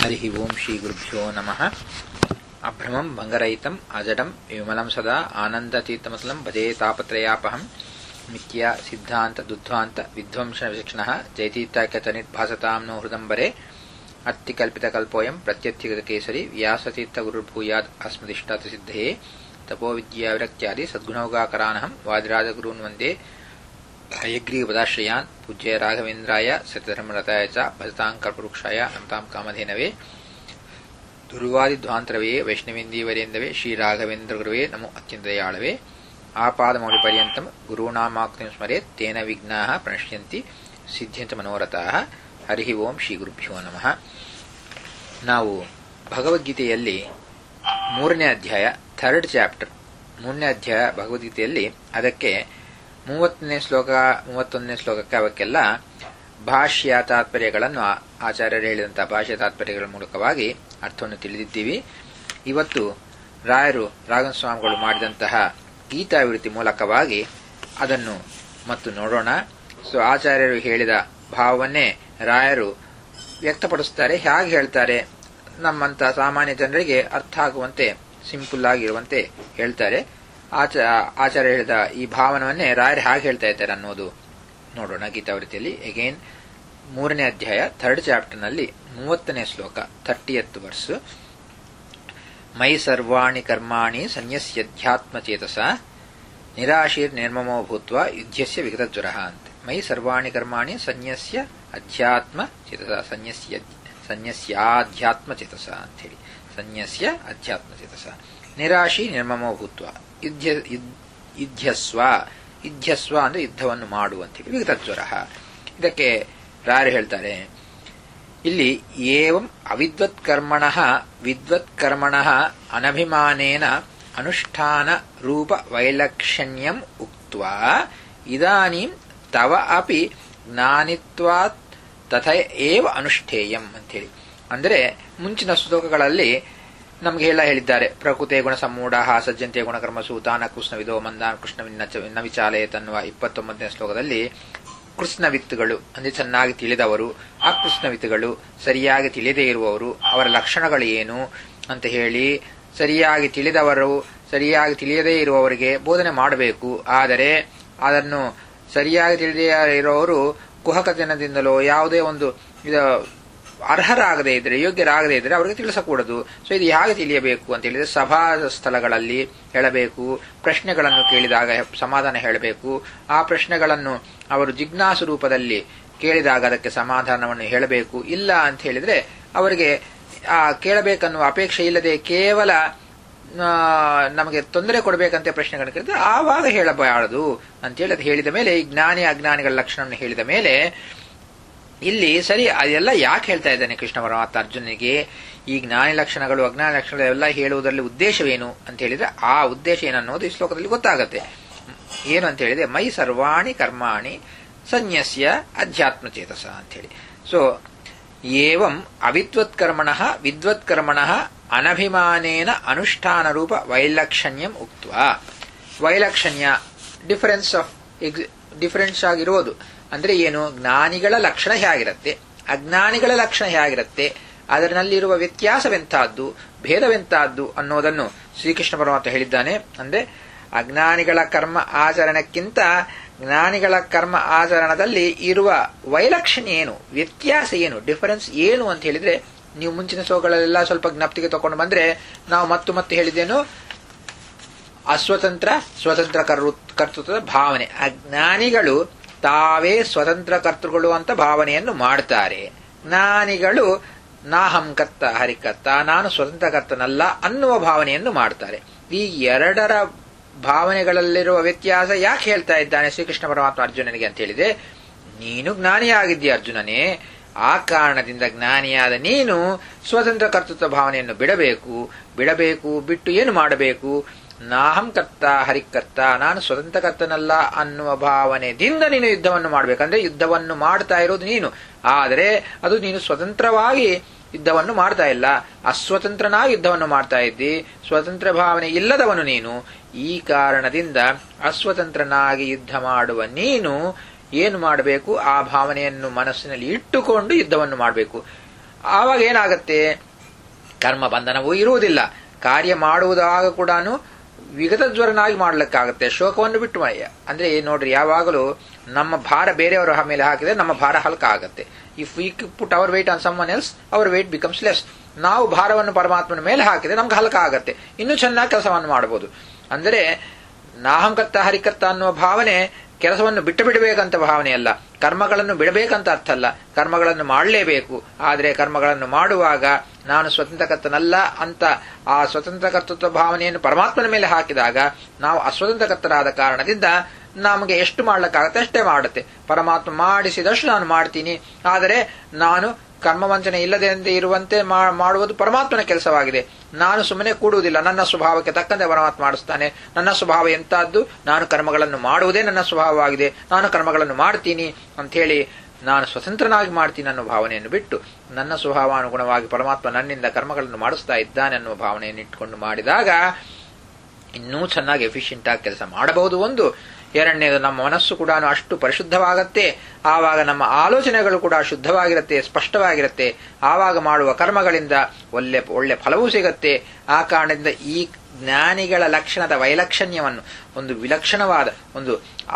हरिः ओम् श्रीगुरुभ्यो नमः अभ्रमम् भङ्गरहितम् अजडम् विमलम् सदा आनन्दतीर्थमतलम् भजे तापत्रयापहम् मिथ्या सिद्धान्त दुध्वान्त विध्वंसविचक्षणः जयतीर्थाख्यतनिर्भासताम् नो हृदम्बरे अत्तिकल्पितकल्पोऽयम् प्रत्यत्थिगतकेसरी व्यासतीर्थगुरुर्भूयात् अस्मदिष्टातसिद्धये तपोविद्याविरक्त्यादि सद्गुणौगाकरानहम् वादिराजगुरून् वन्दे हयग्रीवदाश्रयान् पूज्य राघवेन्द्राय सत्यधर्मरताय च भजताम् कल्पवृक्षाय नमताम् कामधेनवे ದುರ್ವಾದಿಧ್ವಾಂತರವೇ ವೈಷ್ಣವೇಂದೀವರೇಂದವೇ ಶ್ರೀರಾಘವೇಂದ್ರಗುರುವೇ ನಮೋ ಅತ್ಯಂತದಯಾಳವೇ ಆಪಾದಮೌಳಿಪರ್ಯಂತಂ ಗುರುಣಾಮಾಕ್ತಿಂ ಸ್ಮರೇತ್ ತೇನ ವಿಘ್ನಾಃ ಪ್ರಣಶ್ಯಂತಿ ಸಿದ್ಧ್ಯಂತ ಮನೋರಥಾಃ ಹರಿ ಓಂ ಶ್ರೀ ಗುರುಭ್ಯೋ ನಮಃ ನಾವು ಭಗವದ್ಗೀತೆಯಲ್ಲಿ ಮೂರನೇ ಅಧ್ಯಾಯ ಥರ್ಡ್ ಚಾಪ್ಟರ್ ಮೂರನೇ ಅಧ್ಯಾಯ ಭಗವದ್ಗೀತೆಯಲ್ಲಿ ಅದಕ್ಕೆ ಮೂವತ್ತನೇ ಶ್ಲೋಕ ಮೂವತ್ತೊಂದನೇ ಶ್ಲೋಕಕ್ಕೆ ಅವಕ್ಕೆಲ್ಲ ಭಾಷ್ಯ ತಾತ್ಪರ್ಯಗಳನ್ನು ಆಚಾರ್ಯರು ಹೇಳಿದಂತಹ ಭಾಷ್ಯ ತಾತ್ಪರ್ಯಗಳ ಮೂಲಕವಾಗಿ ಅರ್ಥವನ್ನು ತಿಳಿದಿದ್ದೀವಿ ಇವತ್ತು ರಾಯರು ರಾಘವ ಸ್ವಾಮಿಗಳು ಮಾಡಿದಂತಹ ಗೀತಾವಿವೃತ್ತಿ ಮೂಲಕವಾಗಿ ಅದನ್ನು ಮತ್ತು ನೋಡೋಣ ಸೊ ಆಚಾರ್ಯರು ಹೇಳಿದ ಭಾವವನ್ನೇ ರಾಯರು ವ್ಯಕ್ತಪಡಿಸುತ್ತಾರೆ ಹೇಗೆ ಹೇಳ್ತಾರೆ ನಮ್ಮಂತ ಸಾಮಾನ್ಯ ಜನರಿಗೆ ಅರ್ಥ ಆಗುವಂತೆ ಸಿಂಪಲ್ ಆಗಿರುವಂತೆ ಹೇಳ್ತಾರೆ ಆಚಾರ್ಯ ಹೇಳಿದ ಈ ಭಾವನವನ್ನೇ ರಾಯರು ಹೇಗೆ ಹೇಳ್ತಾ ಇದ್ದಾರೆ ಅನ್ನೋದು ನೋಡೋಣ ಗೀತಾವೃತ್ತಿಯಲ್ಲಿ ಅಗೇನ್ ಮೂರನೇ ಅಧ್ಯಾಯ ಥರ್ಡ್ ಚಾಪ್ಟರ್ನಲ್ಲಿ ಮೂವತ್ತನೇ ಶ್ಲೋಕ ಥರ್ಟಿಯತ್ ವರ್ಸ್ ಮೈ ಸರ್ವಾಣಿ ಕರ್ಮಾಣಿ ಸನ್ಯಸ್ಯಧ್ಯಾತ್ಮಚೇತಸ ನಿರಾಶೀರ್ ನಿರ್ಮಮೋ ಭೂತ್ವ ಯುದ್ಧಸ್ಯ ವಿಗತಜ್ವರ ಅಂತೆ ಮೈ ಸರ್ವಾಣಿ ಕರ್ಮಾಣಿ ಸನ್ಯಸ್ಯ ಅಧ್ಯಾತ್ಮ ಚೇತಸ ಸನ್ಯಸ್ಯ ಸನ್ಯಸ್ಯಾಧ್ಯಾತ್ಮ ಚೇತಸ ಅಂಥೇಳಿ ಸನ್ಯಸ್ಯ ಅಧ್ಯಾತ್ಮ ಚೇತಸ ನಿರಾಶಿ ನಿರ್ಮಮೋ ಭೂತ್ವ ಯುದ್ಧಸ್ವ ಯುದ್ಧಸ್ವ ಅಂದ್ರೆ ಯುದ್ಧವನ್ನು ಮಾಡು ಅಂತೇಳಿ ವಿಗತಜ್ವರ ಇದಕ್ಕೆ ರಾಯರು ಹೇಳ್ತಾರೆ ಇಲ್ಲಿ ಏವಂ ಅವಿದ್ವತ್ ಕರ್ಮಣ ವಿದ್ವತ್ ಕರ್ಮಣ ಅನಭಿಮಾನೇನ ಅನುಷ್ಠಾನ ರೂಪ ವೈಲಕ್ಷಣ್ಯಂ ಉಕ್ತ ಇದಾನೀಂ ತವ ಅಪಿ ಜ್ಞಾನಿತ್ವಾತ್ ತಥ ಏವ ಅನುಷ್ಠೇಯಂ ಅಂತೇಳಿ ಅಂದರೆ ಮುಂಚಿನ ಶ್ಲೋಕಗಳಲ್ಲಿ ನಮಗೆ ಹೇಳ ಹೇಳಿದ್ದಾರೆ ಪ್ರಕೃತೆ ಗುಣ ಸಮೂಢ ಸಜ್ಜಂತೆ ಗುಣಕರ್ಮ ಸೂತಾನ ಕೃಷ್ಣವಿದೋ ಮಂದಾನ ಕೃಷ್ಣ ವಿಚಾಲಯತ್ ಅನ್ನುವ ಇಪ್ಪತ್ತೊಂಬತ್ತನೇ ಶ್ಲೋಕದಲ್ಲಿ ಕೃಷ್ಣವಿತ್ತುಗಳು ಅಂದರೆ ಚೆನ್ನಾಗಿ ತಿಳಿದವರು ಆ ಕೃಷ್ಣವಿತ್ತುಗಳು ಸರಿಯಾಗಿ ತಿಳಿದೇ ಇರುವವರು ಅವರ ಲಕ್ಷಣಗಳು ಏನು ಅಂತ ಹೇಳಿ ಸರಿಯಾಗಿ ತಿಳಿದವರು ಸರಿಯಾಗಿ ತಿಳಿಯದೇ ಇರುವವರಿಗೆ ಬೋಧನೆ ಮಾಡಬೇಕು ಆದರೆ ಅದನ್ನು ಸರಿಯಾಗಿ ತಿಳಿದೇ ಇರೋರು ಕುಹಕತನದಿಂದಲೋ ಯಾವುದೇ ಒಂದು ಅರ್ಹರಾಗದೇ ಇದ್ರೆ ಯೋಗ್ಯರಾಗದೇ ಇದ್ರೆ ಅವರಿಗೆ ತಿಳಿಸಕೂಡದು ಸೊ ಇದು ಹೇಗೆ ತಿಳಿಯಬೇಕು ಅಂತ ಹೇಳಿದ್ರೆ ಸಭಾ ಸ್ಥಳಗಳಲ್ಲಿ ಹೇಳಬೇಕು ಪ್ರಶ್ನೆಗಳನ್ನು ಕೇಳಿದಾಗ ಸಮಾಧಾನ ಹೇಳಬೇಕು ಆ ಪ್ರಶ್ನೆಗಳನ್ನು ಅವರು ಜಿಜ್ಞಾಸು ರೂಪದಲ್ಲಿ ಕೇಳಿದಾಗ ಅದಕ್ಕೆ ಸಮಾಧಾನವನ್ನು ಹೇಳಬೇಕು ಇಲ್ಲ ಅಂತ ಹೇಳಿದ್ರೆ ಅವರಿಗೆ ಆ ಕೇಳಬೇಕನ್ನುವ ಅಪೇಕ್ಷೆ ಇಲ್ಲದೆ ಕೇವಲ ನಮಗೆ ತೊಂದರೆ ಕೊಡಬೇಕಂತ ಪ್ರಶ್ನೆಗಳನ್ನು ಕೇಳಿದ್ರೆ ಆವಾಗ ಹೇಳಬಾರದು ಅಂತೇಳಿ ಅದು ಹೇಳಿದ ಮೇಲೆ ಈ ಜ್ಞಾನಿ ಅಜ್ಞಾನಿಗಳ ಲಕ್ಷಣವನ್ನು ಹೇಳಿದ ಮೇಲೆ ಇಲ್ಲಿ ಸರಿ ಅದೆಲ್ಲ ಯಾಕೆ ಹೇಳ್ತಾ ಇದ್ದಾನೆ ಕೃಷ್ಣ ಪರಮಾತ್ಮ ಅರ್ಜುನಿಗೆ ಈ ಜ್ಞಾನಿ ಲಕ್ಷಣಗಳು ಅಜ್ಞಾನಿ ಲಕ್ಷಣಗಳು ಎಲ್ಲ ಹೇಳುವುದರಲ್ಲಿ ಉದ್ದೇಶವೇನು ಅಂತ ಹೇಳಿದ್ರೆ ಆ ಉದ್ದೇಶ ಏನನ್ನೋದು ಈ ಶ್ಲೋಕದಲ್ಲಿ ಗೊತ್ತಾಗತ್ತೆ ಏನು ಅಂತ ಹೇಳಿದ್ರೆ ಮೈ ಸರ್ವಾಣಿ ಕರ್ಮಾಣಿ ಸನ್ಯಸ್ಯ ಅಧ್ಯಾತ್ಮ ಚೇತಸ ಅಂತೇಳಿ ಸೊ ಏವಂ ಅವಿದ್ವತ್ಕರ್ಮಣ ವಿದ್ವತ್ಕರ್ಮಣ ಅನಭಿಮಾನೇನ ಅನುಷ್ಠಾನ ರೂಪ ವೈಲಕ್ಷಣ್ಯಂ ಉಕ್ತ ವೈಲಕ್ಷಣ್ಯ ಡಿಫರೆನ್ಸ್ ಆಫ್ ಡಿಫರೆನ್ಸ್ ಆಗಿರುವುದು ಅಂದ್ರೆ ಏನು ಜ್ಞಾನಿಗಳ ಲಕ್ಷಣ ಹೇಗಿರುತ್ತೆ ಅಜ್ಞಾನಿಗಳ ಲಕ್ಷಣ ಹೇಗಿರುತ್ತೆ ಅದರಲ್ಲಿರುವ ವ್ಯತ್ಯಾಸವೆಂತಹದ್ದು ಭೇದವೆಂತಹದ್ದು ಅನ್ನೋದನ್ನು ಶ್ರೀಕೃಷ್ಣ ಪರಮಾತ್ಮ ಹೇಳಿದ್ದಾನೆ ಅಂದ್ರೆ ಅಜ್ಞಾನಿಗಳ ಕರ್ಮ ಆಚರಣಕ್ಕಿಂತ ಜ್ಞಾನಿಗಳ ಕರ್ಮ ಆಚರಣದಲ್ಲಿ ಇರುವ ವೈಲಕ್ಷಣ್ಯ ಏನು ವ್ಯತ್ಯಾಸ ಏನು ಡಿಫರೆನ್ಸ್ ಏನು ಅಂತ ಹೇಳಿದ್ರೆ ನೀವು ಮುಂಚಿನ ಸೋಗಳಲ್ಲೆಲ್ಲ ಸ್ವಲ್ಪ ಜ್ಞಾಪ್ತಿಗೆ ತಗೊಂಡು ಬಂದ್ರೆ ನಾವು ಮತ್ತು ಮತ್ತೆ ಹೇಳಿದ್ದೇನು ಅಸ್ವತಂತ್ರ ಸ್ವತಂತ್ರ ಕರ್ತೃತ್ವದ ಭಾವನೆ ಅಜ್ಞಾನಿಗಳು ತಾವೇ ಸ್ವತಂತ್ರ ಕರ್ತೃಗಳು ಅಂತ ಭಾವನೆಯನ್ನು ಮಾಡ್ತಾರೆ ಜ್ಞಾನಿಗಳು ನಾಹಂ ಕರ್ತ ಹರಿಕರ್ತ ನಾನು ಸ್ವತಂತ್ರ ಕರ್ತನಲ್ಲ ಅನ್ನುವ ಭಾವನೆಯನ್ನು ಮಾಡ್ತಾರೆ ಈ ಎರಡರ ಭಾವನೆಗಳಲ್ಲಿರುವ ವ್ಯತ್ಯಾಸ ಯಾಕೆ ಹೇಳ್ತಾ ಇದ್ದಾನೆ ಶ್ರೀಕೃಷ್ಣ ಪರಮಾತ್ಮ ಅರ್ಜುನನಿಗೆ ಅಂತ ಹೇಳಿದೆ ನೀನು ಜ್ಞಾನಿಯಾಗಿದ್ದೀಯ ಅರ್ಜುನನೇ ಆ ಕಾರಣದಿಂದ ಜ್ಞಾನಿಯಾದ ನೀನು ಸ್ವತಂತ್ರ ಕರ್ತೃತ್ವ ಭಾವನೆಯನ್ನು ಬಿಡಬೇಕು ಬಿಡಬೇಕು ಬಿಟ್ಟು ಏನು ಮಾಡಬೇಕು ನಾಹಂ ಕರ್ತ ಹರಿಕರ್ತ ನಾನು ಸ್ವತಂತ್ರ ಕರ್ತನಲ್ಲ ಅನ್ನುವ ಭಾವನೆದಿಂದ ನೀನು ಯುದ್ಧವನ್ನು ಮಾಡಬೇಕಂದ್ರೆ ಯುದ್ಧವನ್ನು ಮಾಡ್ತಾ ಇರೋದು ನೀನು ಆದರೆ ಅದು ನೀನು ಸ್ವತಂತ್ರವಾಗಿ ಯುದ್ಧವನ್ನು ಮಾಡ್ತಾ ಇಲ್ಲ ಅಸ್ವತಂತ್ರನಾಗಿ ಯುದ್ಧವನ್ನು ಮಾಡ್ತಾ ಇದ್ದಿ ಸ್ವತಂತ್ರ ಭಾವನೆ ಇಲ್ಲದವನು ನೀನು ಈ ಕಾರಣದಿಂದ ಅಸ್ವತಂತ್ರನಾಗಿ ಯುದ್ಧ ಮಾಡುವ ನೀನು ಏನು ಮಾಡಬೇಕು ಆ ಭಾವನೆಯನ್ನು ಮನಸ್ಸಿನಲ್ಲಿ ಇಟ್ಟುಕೊಂಡು ಯುದ್ಧವನ್ನು ಮಾಡಬೇಕು ಆವಾಗ ಏನಾಗತ್ತೆ ಕರ್ಮ ಬಂಧನವೂ ಇರುವುದಿಲ್ಲ ಕಾರ್ಯ ಮಾಡುವುದಾಗ ಕೂಡ ವಿಗತ ಜ್ವರನಾಗಿ ಮಾಡ್ಲಿಕ್ಕಾಗತ್ತೆ ಶೋಕವನ್ನು ಬಿಟ್ಟು ಮಯ್ಯ ಅಂದ್ರೆ ನೋಡ್ರಿ ಯಾವಾಗಲೂ ನಮ್ಮ ಭಾರ ಬೇರೆಯವರ ಮೇಲೆ ಹಾಕಿದ್ರೆ ನಮ್ಮ ಭಾರ ಹಲ್ಕ ಆಗತ್ತೆ if we put our weight on someone else our weight becomes less ನಾವು ಭಾರವನ್ನು ಪರಮಾತ್ಮನ ಮೇಲೆ ಹಾಕಿದ್ರೆ ನಮ್ಗೆ ಹಲ್ಕ ಆಗತ್ತೆ ಇನ್ನೂ ಚೆನ್ನಾಗಿ ಕೆಲಸವನ್ನು ಮಾಡಬಹುದು ಅಂದರೆ ನಾಹಂಕರ್ತ ಹರಿಕರ್ತ ಅನ್ನುವ ಭಾವನೆ ಕೆಲಸವನ್ನು ಬಿಟ್ಟು ಬಿಡಬೇಕಂತ ಭಾವನೆ ಅಲ್ಲ ಕರ್ಮಗಳನ್ನು ಬಿಡಬೇಕಂತ ಅರ್ಥ ಅಲ್ಲ ಕರ್ಮಗಳನ್ನು ಮಾಡಲೇಬೇಕು ಆದರೆ ಕರ್ಮಗಳನ್ನು ಮಾಡುವಾಗ ನಾನು ಸ್ವತಂತ್ರಕರ್ತನಲ್ಲ ಅಂತ ಆ ಸ್ವತಂತ್ರ ಕರ್ತೃತ್ವ ಭಾವನೆಯನ್ನು ಪರಮಾತ್ಮನ ಮೇಲೆ ಹಾಕಿದಾಗ ನಾವು ಅಸ್ವತಂತ್ರಕರ್ತರಾದ ಕಾರಣದಿಂದ ನಮಗೆ ಎಷ್ಟು ಮಾಡ್ಲಿಕ್ಕಾಗತ್ತೆ ಅಷ್ಟೇ ಮಾಡುತ್ತೆ ಪರಮಾತ್ಮ ಮಾಡಿಸಿದಷ್ಟು ನಾನು ಮಾಡ್ತೀನಿ ಆದರೆ ನಾನು ಕರ್ಮವಂಚನೆ ಇಲ್ಲದೆ ಇರುವಂತೆ ಮಾಡುವುದು ಪರಮಾತ್ಮನ ಕೆಲಸವಾಗಿದೆ ನಾನು ಸುಮ್ಮನೆ ಕೂಡುವುದಿಲ್ಲ ನನ್ನ ಸ್ವಭಾವಕ್ಕೆ ತಕ್ಕಂತೆ ಪರಮಾತ್ಮ ಮಾಡಿಸ್ತಾನೆ ನನ್ನ ಸ್ವಭಾವ ಎಂತಹದ್ದು ನಾನು ಕರ್ಮಗಳನ್ನು ಮಾಡುವುದೇ ನನ್ನ ಸ್ವಭಾವವಾಗಿದೆ ನಾನು ಕರ್ಮಗಳನ್ನು ಮಾಡ್ತೀನಿ ಅಂತ ಹೇಳಿ ನಾನು ಸ್ವತಂತ್ರನಾಗಿ ಮಾಡ್ತೀನಿ ಅನ್ನೋ ಭಾವನೆಯನ್ನು ಬಿಟ್ಟು ನನ್ನ ಸ್ವಭಾವಾನುಗುಣವಾಗಿ ಪರಮಾತ್ಮ ನನ್ನಿಂದ ಕರ್ಮಗಳನ್ನು ಮಾಡಿಸ್ತಾ ಇದ್ದಾನೆ ಅನ್ನುವ ಭಾವನೆಯನ್ನು ಇಟ್ಕೊಂಡು ಮಾಡಿದಾಗ ಇನ್ನೂ ಚೆನ್ನಾಗಿ ಎಫಿಷಿಯಂಟ್ ಆಗಿ ಕೆಲಸ ಮಾಡಬಹುದು ಒಂದು ಎರಡನೇದು ನಮ್ಮ ಮನಸ್ಸು ಕೂಡ ಅಷ್ಟು ಪರಿಶುದ್ಧವಾಗತ್ತೆ ಆವಾಗ ನಮ್ಮ ಆಲೋಚನೆಗಳು ಕೂಡ ಶುದ್ಧವಾಗಿರುತ್ತೆ ಸ್ಪಷ್ಟವಾಗಿರುತ್ತೆ ಆವಾಗ ಮಾಡುವ ಕರ್ಮಗಳಿಂದ ಒಳ್ಳೆ ಒಳ್ಳೆ ಫಲವೂ ಸಿಗತ್ತೆ ಆ ಕಾರಣದಿಂದ ಈ ಜ್ಞಾನಿಗಳ ಲಕ್ಷಣದ ವೈಲಕ್ಷಣ್ಯವನ್ನು ಒಂದು ವಿಲಕ್ಷಣವಾದ ಒಂದು